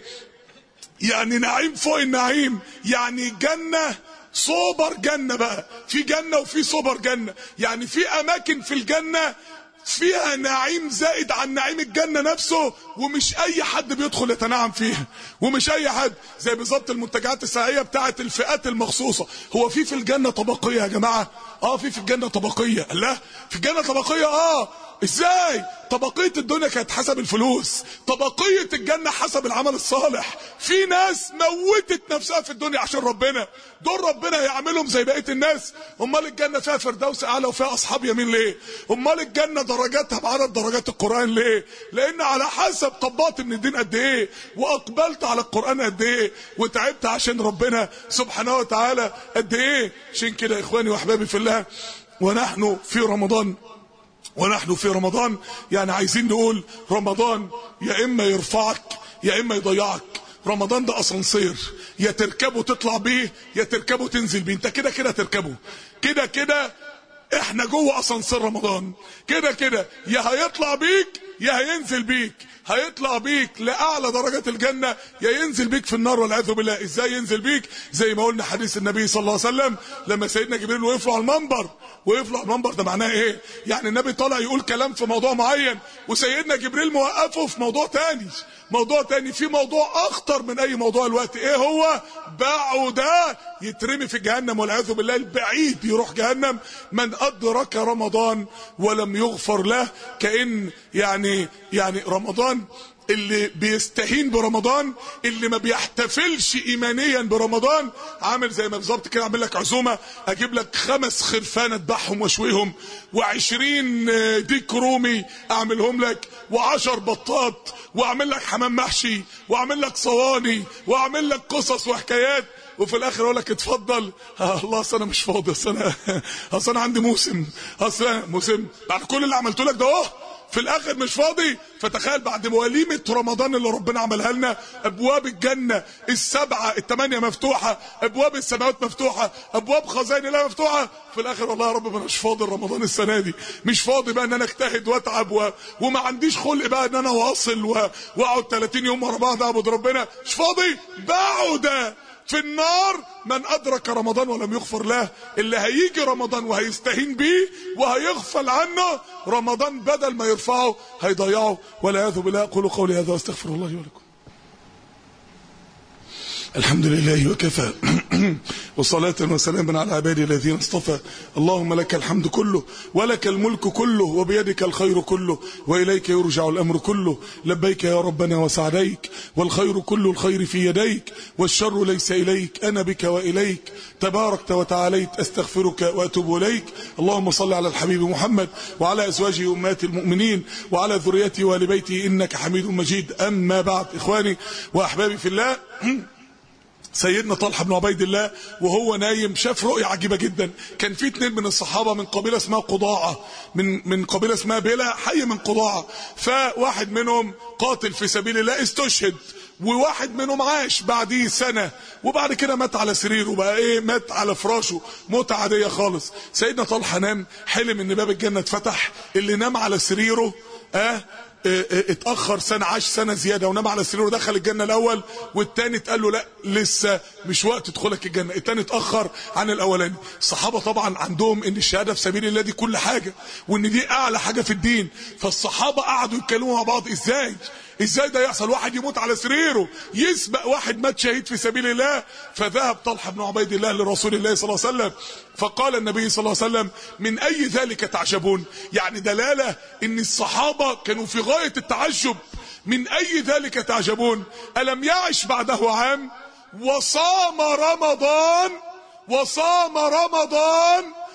يعني نعيم فوق النعيم يعني جنه سوبر جنه بقى في جنه وفي سوبر جنه يعني في اماكن في الجنه فيها نعيم زائد عن نعيم الجنه نفسه ومش اي حد بيدخل يتنعم فيها ومش اي حد زي بالظبط المنتجعات السياحيه بتاعه الفئات المخصوصه هو في في الجنه طبقيه يا جماعه اه في في الجنه طبقيه لا في الجنه طبقيه اه ازاي طبقية الدنيا كانت حسب الفلوس طبقية الجنة حسب العمل الصالح في ناس موتت نفسها في الدنيا عشان ربنا دول ربنا هيعملهم زي بقية الناس امال الجنة فيها فردوس اعلى وفيها اصحاب يمين ليه امال الجنة درجاتها بعدد درجات القرآن ليه لان على حسب طبقت من الدين قد ايه واقبلت على القرآن قد ايه وتعبت عشان ربنا سبحانه وتعالى قد ايه عشان كده اخواني واحبابي في الله ونحن في رمضان ونحن في رمضان يعني عايزين نقول رمضان يا اما يرفعك يا اما يضيعك رمضان ده اسانسير يا تركبه تطلع بيه يا تركبه تنزل بيه انت كده كده تركبه كده كده احنا جوه اسانسير رمضان كده كده يا هيطلع بيك يا هينزل بيك هيطلع بيك لاعلى درجات الجنه يا ينزل بيك في النار والعياذ بالله ازاي ينزل بيك زي ما قلنا حديث النبي صلى الله عليه وسلم لما سيدنا جبريل وقف له على المنبر وقف له على المنبر ده معناه ايه يعني النبي طالع يقول كلام في موضوع معين وسيدنا جبريل موقفه في موضوع تاني موضوع تاني في موضوع اخطر من اي موضوع الوقت ايه هو باعوا ده يترمي في جهنم والعياذ بالله البعيد يروح جهنم من ادرك رمضان ولم يغفر له كان يعني يعني رمضان اللي بيستهين برمضان اللي ما بيحتفلش ايمانيا برمضان عامل زي ما بالظبط كده اعمل لك عزومه اجيب لك خمس خرفان اذبحهم واشويهم وعشرين ديك رومي اعملهم لك وعشر بطات واعمل لك حمام محشي واعمل لك صواني واعمل لك قصص وحكايات وفي الاخر اقول لك اتفضل آه الله اصل انا مش فاضي اصل انا اصل انا عندي موسم اصل موسم بعد كل اللي عملته لك ده اهو في الاخر مش فاضي فتخيل بعد وليمه رمضان اللي ربنا عملها لنا ابواب الجنه السبعه الثمانيه مفتوحه ابواب السماوات مفتوحه ابواب خزائن الله مفتوحه في الاخر والله يا رب ما مش فاضي رمضان السنه دي مش فاضي بقى ان انا اجتهد واتعب و... وما عنديش خلق بقى ان انا واصل و... واقعد 30 يوم ورا بعض اعبد ربنا مش فاضي بعد في النار من أدرك رمضان ولم يغفر له اللي هيجي رمضان وهيستهين بيه وهيغفل عنه رمضان بدل ما يرفعه هيضيعه والعياذ بالله أقول قولي هذا واستغفر الله ولكم الحمد لله وكفى وصلاة وسلاما على عبادي الذين اصطفى اللهم لك الحمد كله ولك الملك كله وبيدك الخير كله وإليك يرجع الأمر كله لبيك يا ربنا وسعديك والخير كل الخير في يديك والشر ليس إليك أنا بك وإليك تباركت وتعاليت أستغفرك وأتوب إليك اللهم صل على الحبيب محمد وعلى أزواجه أمهات المؤمنين وعلى ذريته وآل بيته إنك حميد مجيد أما بعد إخواني وأحبابي في الله سيدنا طلحه بن عبيد الله وهو نايم شاف رؤيه عجيبه جدا كان في اتنين من الصحابه من قبيله اسمها قضاعه من من قبيله اسمها بلا حي من قضاعه فواحد منهم قاتل في سبيل الله استشهد وواحد منهم عاش بعديه سنة وبعد كده مات على سريره بقى ايه مات على فراشه موتة عادية خالص سيدنا طلحة نام حلم ان باب الجنة اتفتح اللي نام على سريره اه اتاخر سنه عاش سنه زياده ونام على سريره ودخل الجنه الاول والتاني اتقال له لا لسه مش وقت تدخلك الجنه التاني اتاخر عن الاولاني الصحابه طبعا عندهم ان الشهاده في سبيل الله دي كل حاجه وان دي اعلى حاجه في الدين فالصحابه قعدوا يتكلموا مع بعض ازاي ازاي ده يحصل واحد يموت على سريره يسبق واحد مات شهيد في سبيل الله فذهب طلحه بن عبيد الله لرسول الله صلى الله عليه وسلم فقال النبي صلى الله عليه وسلم من اي ذلك تعجبون يعني دلاله ان الصحابه كانوا في غايه التعجب من اي ذلك تعجبون الم يعش بعده عام وصام رمضان وصام رمضان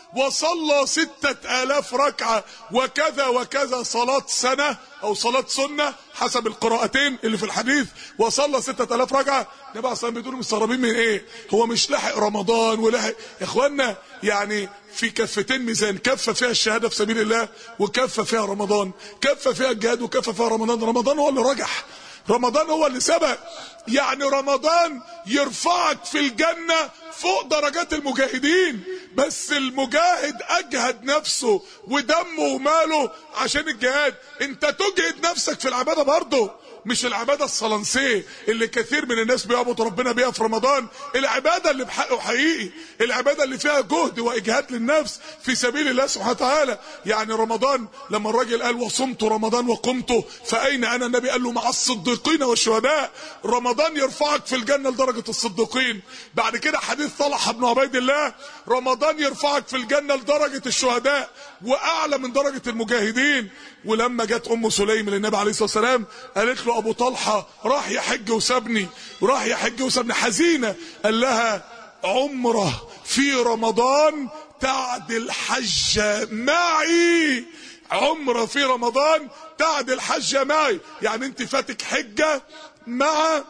وصلى ستة آلاف ركعة وكذا وكذا صلاة سنة أو صلاة سنة حسب القراءتين اللي في الحديث وصلى ستة آلاف ركعة النبي عليه الصلاة والسلام مستغربين من إيه هو مش لاحق رمضان ولحق يا إخوانا يعني في كفتين ميزان كفة فيها الشهادة في سبيل الله وكفة فيها رمضان كفة فيها الجهاد وكفة فيها رمضان رمضان هو اللي رجح رمضان هو اللي سبق يعني رمضان يرفعك في الجنة فوق درجات المجاهدين بس المجاهد اجهد نفسه ودمه وماله عشان الجهاد انت تجهد نفسك في العبادة برضه مش العبادة الصلنسية اللي كثير من الناس بيعبد ربنا بيها في رمضان العبادة اللي بحقه حقيقي العبادة اللي فيها جهد واجهاد للنفس في سبيل الله سبحانه وتعالى يعني رمضان لما الراجل قال وصمت رمضان وقمت فأين أنا النبي قال له مع الصديقين والشهداء رمضان يرفعك في الجنة لدرجة الصديقين بعد كده حديث طلحة بن عبيد الله رمضان يرفعك في الجنة لدرجة الشهداء وأعلى من درجة المجاهدين ولما جت أم سليم للنبي عليه الصلاة والسلام قالت له أبو طلحة راح يحج وسابني راح يحج وسابني حزينة قال لها عمره في رمضان تعدل حجة معي عمره في رمضان تعدل حجة معي يعني انت فاتك حجة مع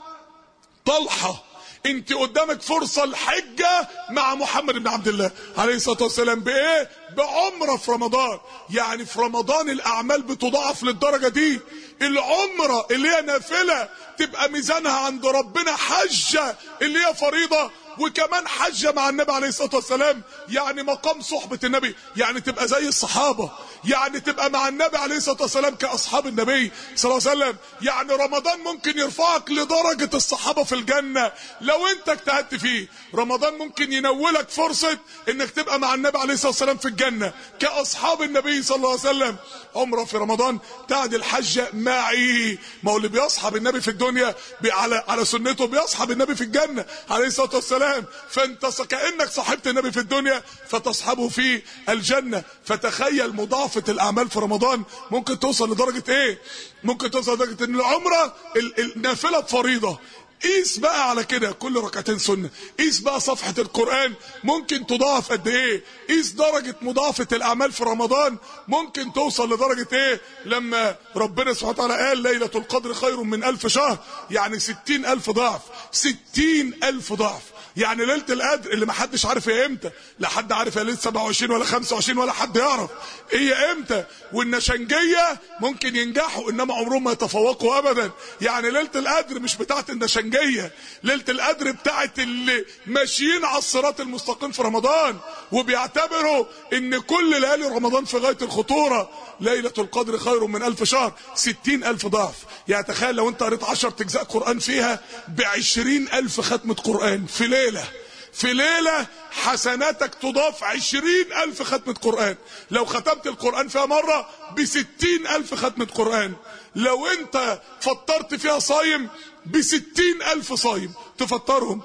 طلحة انت قدامك فرصة الحجة مع محمد بن عبد الله عليه الصلاة والسلام بايه بعمرة في رمضان يعني في رمضان الاعمال بتضاعف للدرجة دي العمرة اللي هي نافلة تبقى ميزانها عند ربنا حجة اللي هي فريضة وكمان حجة مع النبي عليه الصلاة والسلام يعني مقام صحبة النبي يعني تبقى زي الصحابة يعني تبقى مع النبي عليه الصلاة والسلام كأصحاب النبي صلى الله عليه وسلم يعني رمضان ممكن يرفعك لدرجة الصحابة في الجنة لو انت اجتهدت فيه رمضان ممكن ينولك فرصة انك تبقى مع النبي عليه الصلاة والسلام في الجنة كأصحاب النبي صلى الله عليه وسلم عمره في رمضان تعدل حجة معي ما هو اللي بيصحب النبي في الدنيا على على سنته بيصحب النبي في الجنة عليه الصلاة والسلام فانت كأنك صاحبت النبي في الدنيا فتصحبه في الجنة فتخيل مضاعفة الأعمال في رمضان ممكن توصل لدرجة ايه ممكن توصل لدرجة ان العمرة النافلة بفريضة قيس بقى على كده كل ركعتين سنة قيس بقى صفحة القرآن ممكن تضاعف قد ايه قيس درجة مضاعفة الاعمال في رمضان ممكن توصل لدرجة ايه لما ربنا سبحانه وتعالى قال ليلة القدر خير من الف شهر يعني ستين الف ضعف ستين الف ضعف يعني ليله القدر اللي ما حدش عارف هي امتى لا حد عارف هي ليله 27 ولا 25 ولا حد يعرف هي امتى والنشنجيه ممكن ينجحوا انما عمرهم ما يتفوقوا ابدا يعني ليله القدر مش بتاعه النشنجيه ليله القدر بتاعه اللي ماشيين على الصراط المستقيم في رمضان وبيعتبروا ان كل ليالي رمضان في غايه الخطوره ليله القدر خير من الف شهر 60 الف ضعف يعني تخيل لو انت قريت 10 اجزاء قران فيها ب 20 الف ختمه قران في ليله في ليلة حسناتك تضاف عشرين ألف ختمة قرآن لو ختمت القرآن فيها مرة بستين ألف ختمة قرآن لو انت فطرت فيها صايم بستين ألف صايم تفطرهم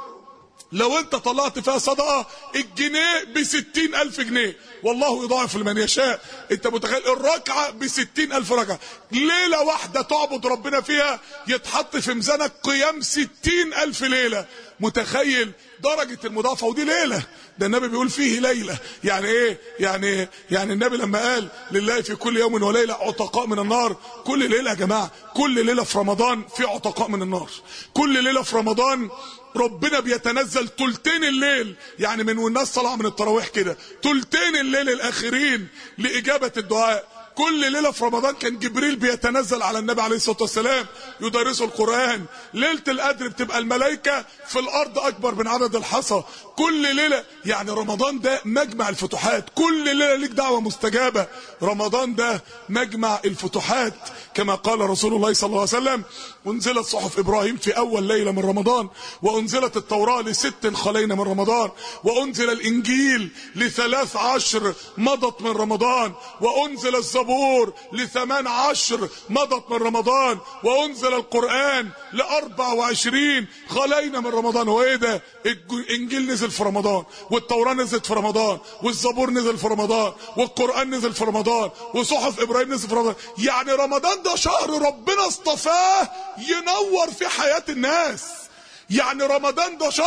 لو انت طلعت فيها صدقة الجنيه بستين ألف جنيه والله يضاعف لمن يشاء انت متخيل الركعة بستين ألف ركعة ليلة واحدة تعبد ربنا فيها يتحط في ميزانك قيام ستين ألف ليلة متخيل درجة المضاعفة ودي ليلة ده النبي بيقول فيه ليلة يعني ايه يعني يعني النبي لما قال لله في كل يوم وليلة عتقاء من النار كل ليلة يا جماعة كل ليلة في رمضان في عتقاء من النار كل ليلة في رمضان ربنا بيتنزل تلتين الليل يعني من والناس طالعه من التراويح كده تلتين الليل الاخرين لاجابه الدعاء كل ليله في رمضان كان جبريل بيتنزل على النبي عليه الصلاه والسلام يدرسه القران ليله القدر بتبقى الملائكه في الارض اكبر من عدد الحصى كل ليله يعني رمضان ده مجمع الفتوحات كل ليله ليك دعوه مستجابه رمضان ده مجمع الفتوحات كما قال رسول الله صلى الله عليه وسلم انزلت صحف ابراهيم في اول ليله من رمضان وانزلت التوراه لست خلينا من رمضان وانزل الانجيل لثلاث عشر مضت من رمضان وانزل الزبور لثمان عشر مضت من رمضان وانزل القران لاربع وعشرين خلينا من رمضان هو ايه ده الانجيل نزل في رمضان والتوراه نزلت في رمضان والزبور نزل في رمضان والقران نزل في رمضان وصحف ابراهيم نزل في رمضان يعني رمضان ده شهر ربنا اصطفاه ينور في حياة الناس يعني رمضان ده شهر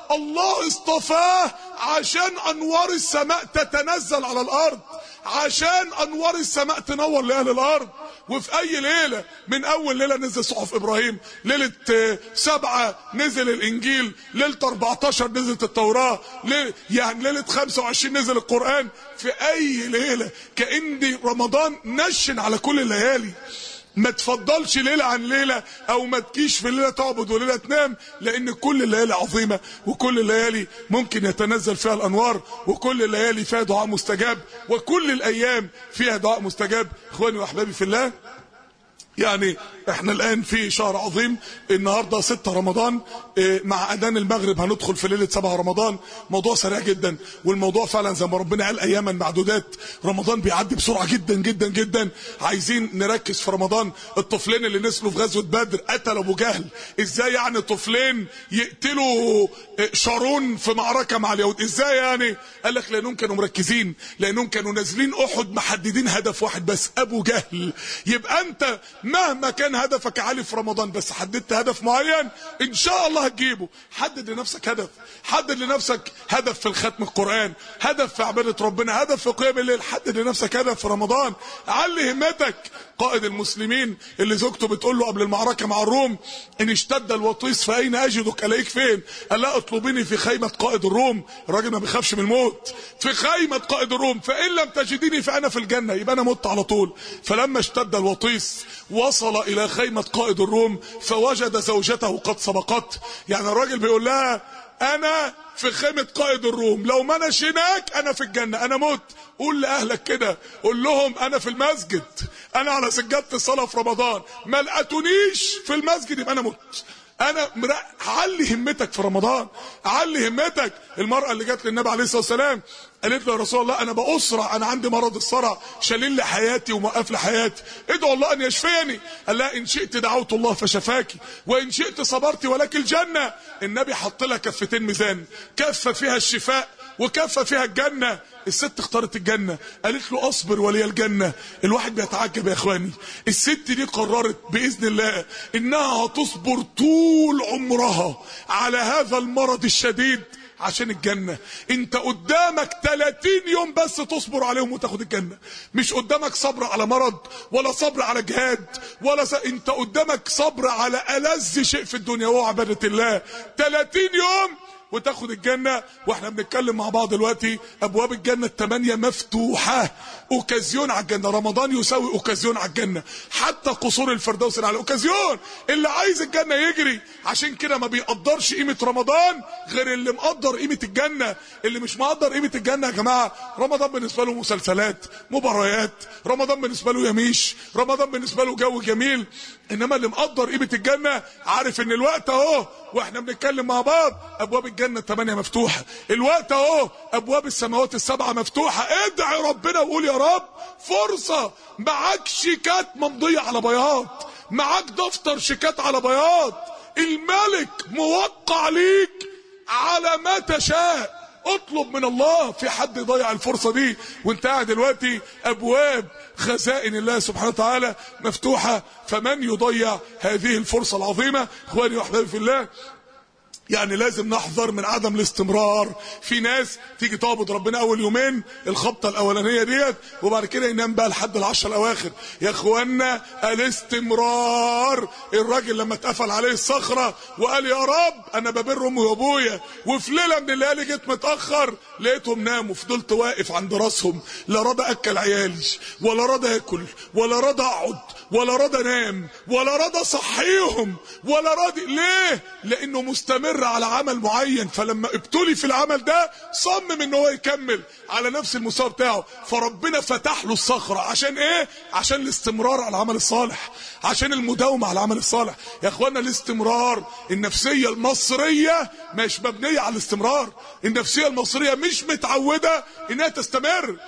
الله اصطفاه عشان انوار السماء تتنزل على الارض عشان انوار السماء تنور لاهل الارض وفي اي ليله من اول ليله نزل صحف ابراهيم ليله سبعة نزل الانجيل ليله 14 نزلت التوراه ليلة يعني ليله 25 نزل القران في اي ليله كان رمضان نشن على كل الليالي ما تفضلش ليلة عن ليلة او ما تجيش في ليلة تعبد وليلة تنام لان كل الليالي عظيمة وكل الليالي ممكن يتنزل فيها الانوار وكل الليالي فيها دعاء مستجاب وكل الايام فيها دعاء مستجاب اخواني واحبابي في الله يعني احنا الان في شهر عظيم النهارده 6 رمضان اه مع اذان المغرب هندخل في ليله 7 رمضان موضوع سريع جدا والموضوع فعلا زي ما ربنا قال اياما معدودات رمضان بيعدي بسرعه جدا جدا جدا عايزين نركز في رمضان الطفلين اللي نزلوا في غزوه بدر قتل ابو جهل ازاي يعني طفلين يقتلوا شارون في معركه مع اليهود ازاي يعني قال لك لانهم كانوا مركزين لانهم كانوا نازلين احد محددين هدف واحد بس ابو جهل يبقى انت مهما كان هدفك عالي في رمضان بس حددت هدف معين ان شاء الله هتجيبه حدد لنفسك هدف حدد لنفسك هدف في الختم القرآن هدف في عبادة ربنا هدف في قيام الليل حدد لنفسك هدف في رمضان علي همتك قائد المسلمين اللي زوجته بتقول له قبل المعركة مع الروم ان اشتد الوطيس فاين اجدك الاقيك فين قال لا اطلبيني في خيمة قائد الروم الراجل ما بيخافش من الموت في خيمة قائد الروم فان لم تجديني فانا في الجنة يبقى انا مت على طول فلما اشتد الوطيس وصل الى خيمة قائد الروم فوجد زوجته قد سبقت يعني الراجل بيقول لها انا في خيمة قائد الروم لو ما اناش هناك انا في الجنة انا مت قول لاهلك كده قول لهم انا في المسجد انا على سجادة الصلاة في رمضان ما لقتونيش في المسجد يبقى انا مت انا مرق... علي همتك في رمضان علي همتك المرأة اللي جت للنبي عليه الصلاة والسلام قالت له يا رسول الله انا بأسرع انا عندي مرض الصرع شليل لي حياتي وموقف لي حياتي ادعو الله ان يشفيني قال لها ان شئت دعوت الله فشفاكي وان شئت صبرت ولك الجنة النبي حط لها كفتين ميزان كفة فيها الشفاء وكفة فيها الجنة الست اختارت الجنة قالت له اصبر ولي الجنة الواحد بيتعجب يا اخواني الست دي قررت باذن الله انها هتصبر طول عمرها على هذا المرض الشديد عشان الجنة انت قدامك 30 يوم بس تصبر عليهم وتاخد الجنة مش قدامك صبر على مرض ولا صبر على جهاد ولا س... انت قدامك صبر على ألذ شيء في الدنيا وهو عبادة الله 30 يوم وتاخد الجنة واحنا بنتكلم مع بعض دلوقتي ابواب الجنة الثمانية مفتوحة اوكازيون على الجنة رمضان يساوي اوكازيون على الجنة حتى قصور الفردوس على اوكازيون اللي عايز الجنة يجري عشان كده ما بيقدرش قيمة رمضان غير اللي مقدر قيمة الجنة اللي مش مقدر قيمة الجنة يا جماعة رمضان بالنسبة له مسلسلات مباريات رمضان بالنسبة له يميش رمضان بالنسبة له جو جميل انما اللي مقدر قيمة الجنة عارف ان الوقت اهو واحنا بنتكلم مع بعض ابواب الجنة الثمانية مفتوحة الوقت اهو ابواب السماوات السبعة مفتوحة ادعي ربنا وقول يا رب فرصة معاك شيكات ممضية على بياض معاك دفتر شيكات على بياض الملك موقع ليك على ما تشاء اطلب من الله في حد يضيع الفرصة دي وانت قاعد دلوقتي ابواب خزائن الله سبحانه وتعالى مفتوحة فمن يضيع هذه الفرصة العظيمة اخواني واحبابي في الله يعني لازم نحذر من عدم الاستمرار في ناس تيجي تعبد ربنا اول يومين الخبطه الاولانيه ديت وبعد كده ينام بقى لحد العشر الاواخر يا اخوانا الاستمرار الراجل لما اتقفل عليه الصخره وقال يا رب انا ببر امي وابويا وفي ليله من الليالي جيت متاخر لقيتهم ناموا فضلت واقف عند راسهم لا راضي اكل عيالي ولا راضي اكل ولا راضي اقعد ولا راضي انام ولا راضي اصحيهم ولا راضي ليه لانه مستمر على عمل معين فلما ابتلي في العمل ده صمم ان هو يكمل على نفس المستوى بتاعه فربنا فتح له الصخره عشان ايه عشان الاستمرار على العمل الصالح عشان المداومه على العمل الصالح يا اخوانا الاستمرار النفسيه المصريه مش مبنيه على الاستمرار النفسيه المصريه مش متعوده انها تستمر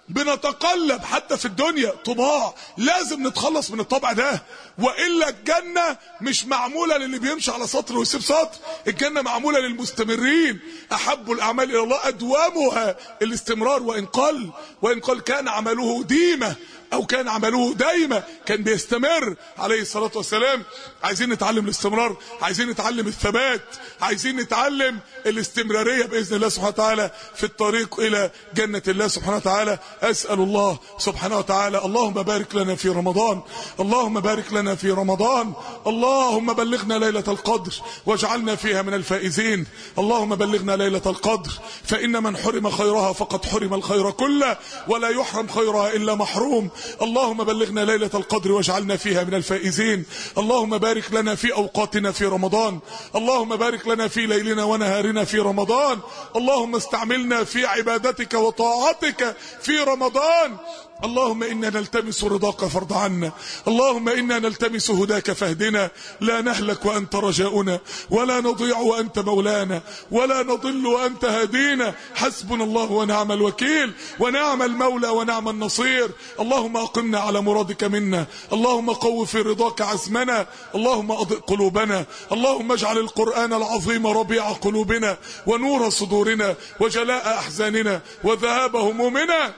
بنتقلب حتى في الدنيا طباع لازم نتخلص من الطبع ده والا الجنه مش معموله للي بيمشي على سطر ويسيب سطر الجنه معموله للمستمرين احب الاعمال الى الله ادومها الاستمرار وان قل وان قل كان عمله ديمه او كان عمله دايما كان بيستمر عليه الصلاه والسلام عايزين نتعلم الاستمرار عايزين نتعلم الثبات عايزين نتعلم الاستمراريه باذن الله سبحانه وتعالى في الطريق الى جنه الله سبحانه وتعالى اسال الله سبحانه وتعالى اللهم بارك لنا في رمضان اللهم بارك لنا في رمضان اللهم بلغنا ليله القدر واجعلنا فيها من الفائزين اللهم بلغنا ليله القدر فان من حرم خيرها فقد حرم الخير كله ولا يحرم خيرها الا محروم اللهم بلغنا ليلة القدر واجعلنا فيها من الفائزين اللهم بارك لنا في أوقاتنا في رمضان اللهم بارك لنا في ليلنا ونهارنا في رمضان اللهم استعملنا في عبادتك وطاعتك في رمضان اللهم إنا نلتمس رضاك فارض عنا اللهم إنا نلتمس هداك فاهدنا لا نهلك وأنت رجاؤنا ولا نضيع وأنت مولانا ولا نضل وأنت هدينا حسبنا الله ونعم الوكيل ونعم المولى ونعم النصير اللهم أقمنا على مرادك منا اللهم قو في رضاك عزمنا اللهم أضئ قلوبنا اللهم اجعل القرآن العظيم ربيع قلوبنا ونور صدورنا وجلاء أحزاننا وذهاب همومنا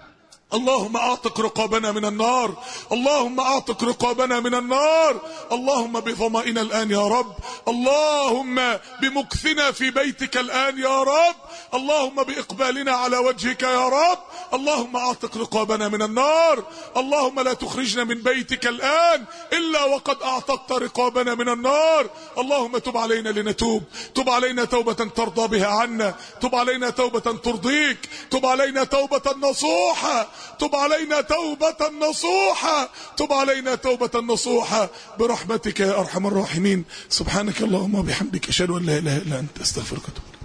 اللهم اعتق رقابنا من النار اللهم اعتق رقابنا من النار اللهم بظمائنا الان يا رب اللهم بمكثنا في بيتك الان يا رب اللهم باقبالنا على وجهك يا رب اللهم اعتق رقابنا من النار اللهم لا تخرجنا من بيتك الان الا وقد اعتقت رقابنا من النار اللهم تب علينا لنتوب تب علينا توبه ترضى بها عنا تب علينا توبه ترضيك تب علينا توبه نصوحه تب علينا توبة نصوحة تب علينا توبة نصوحة برحمتك يا أرحم الراحمين سبحانك اللهم وبحمدك أشهد أن لا إله إلا أنت أستغفرك وأتوب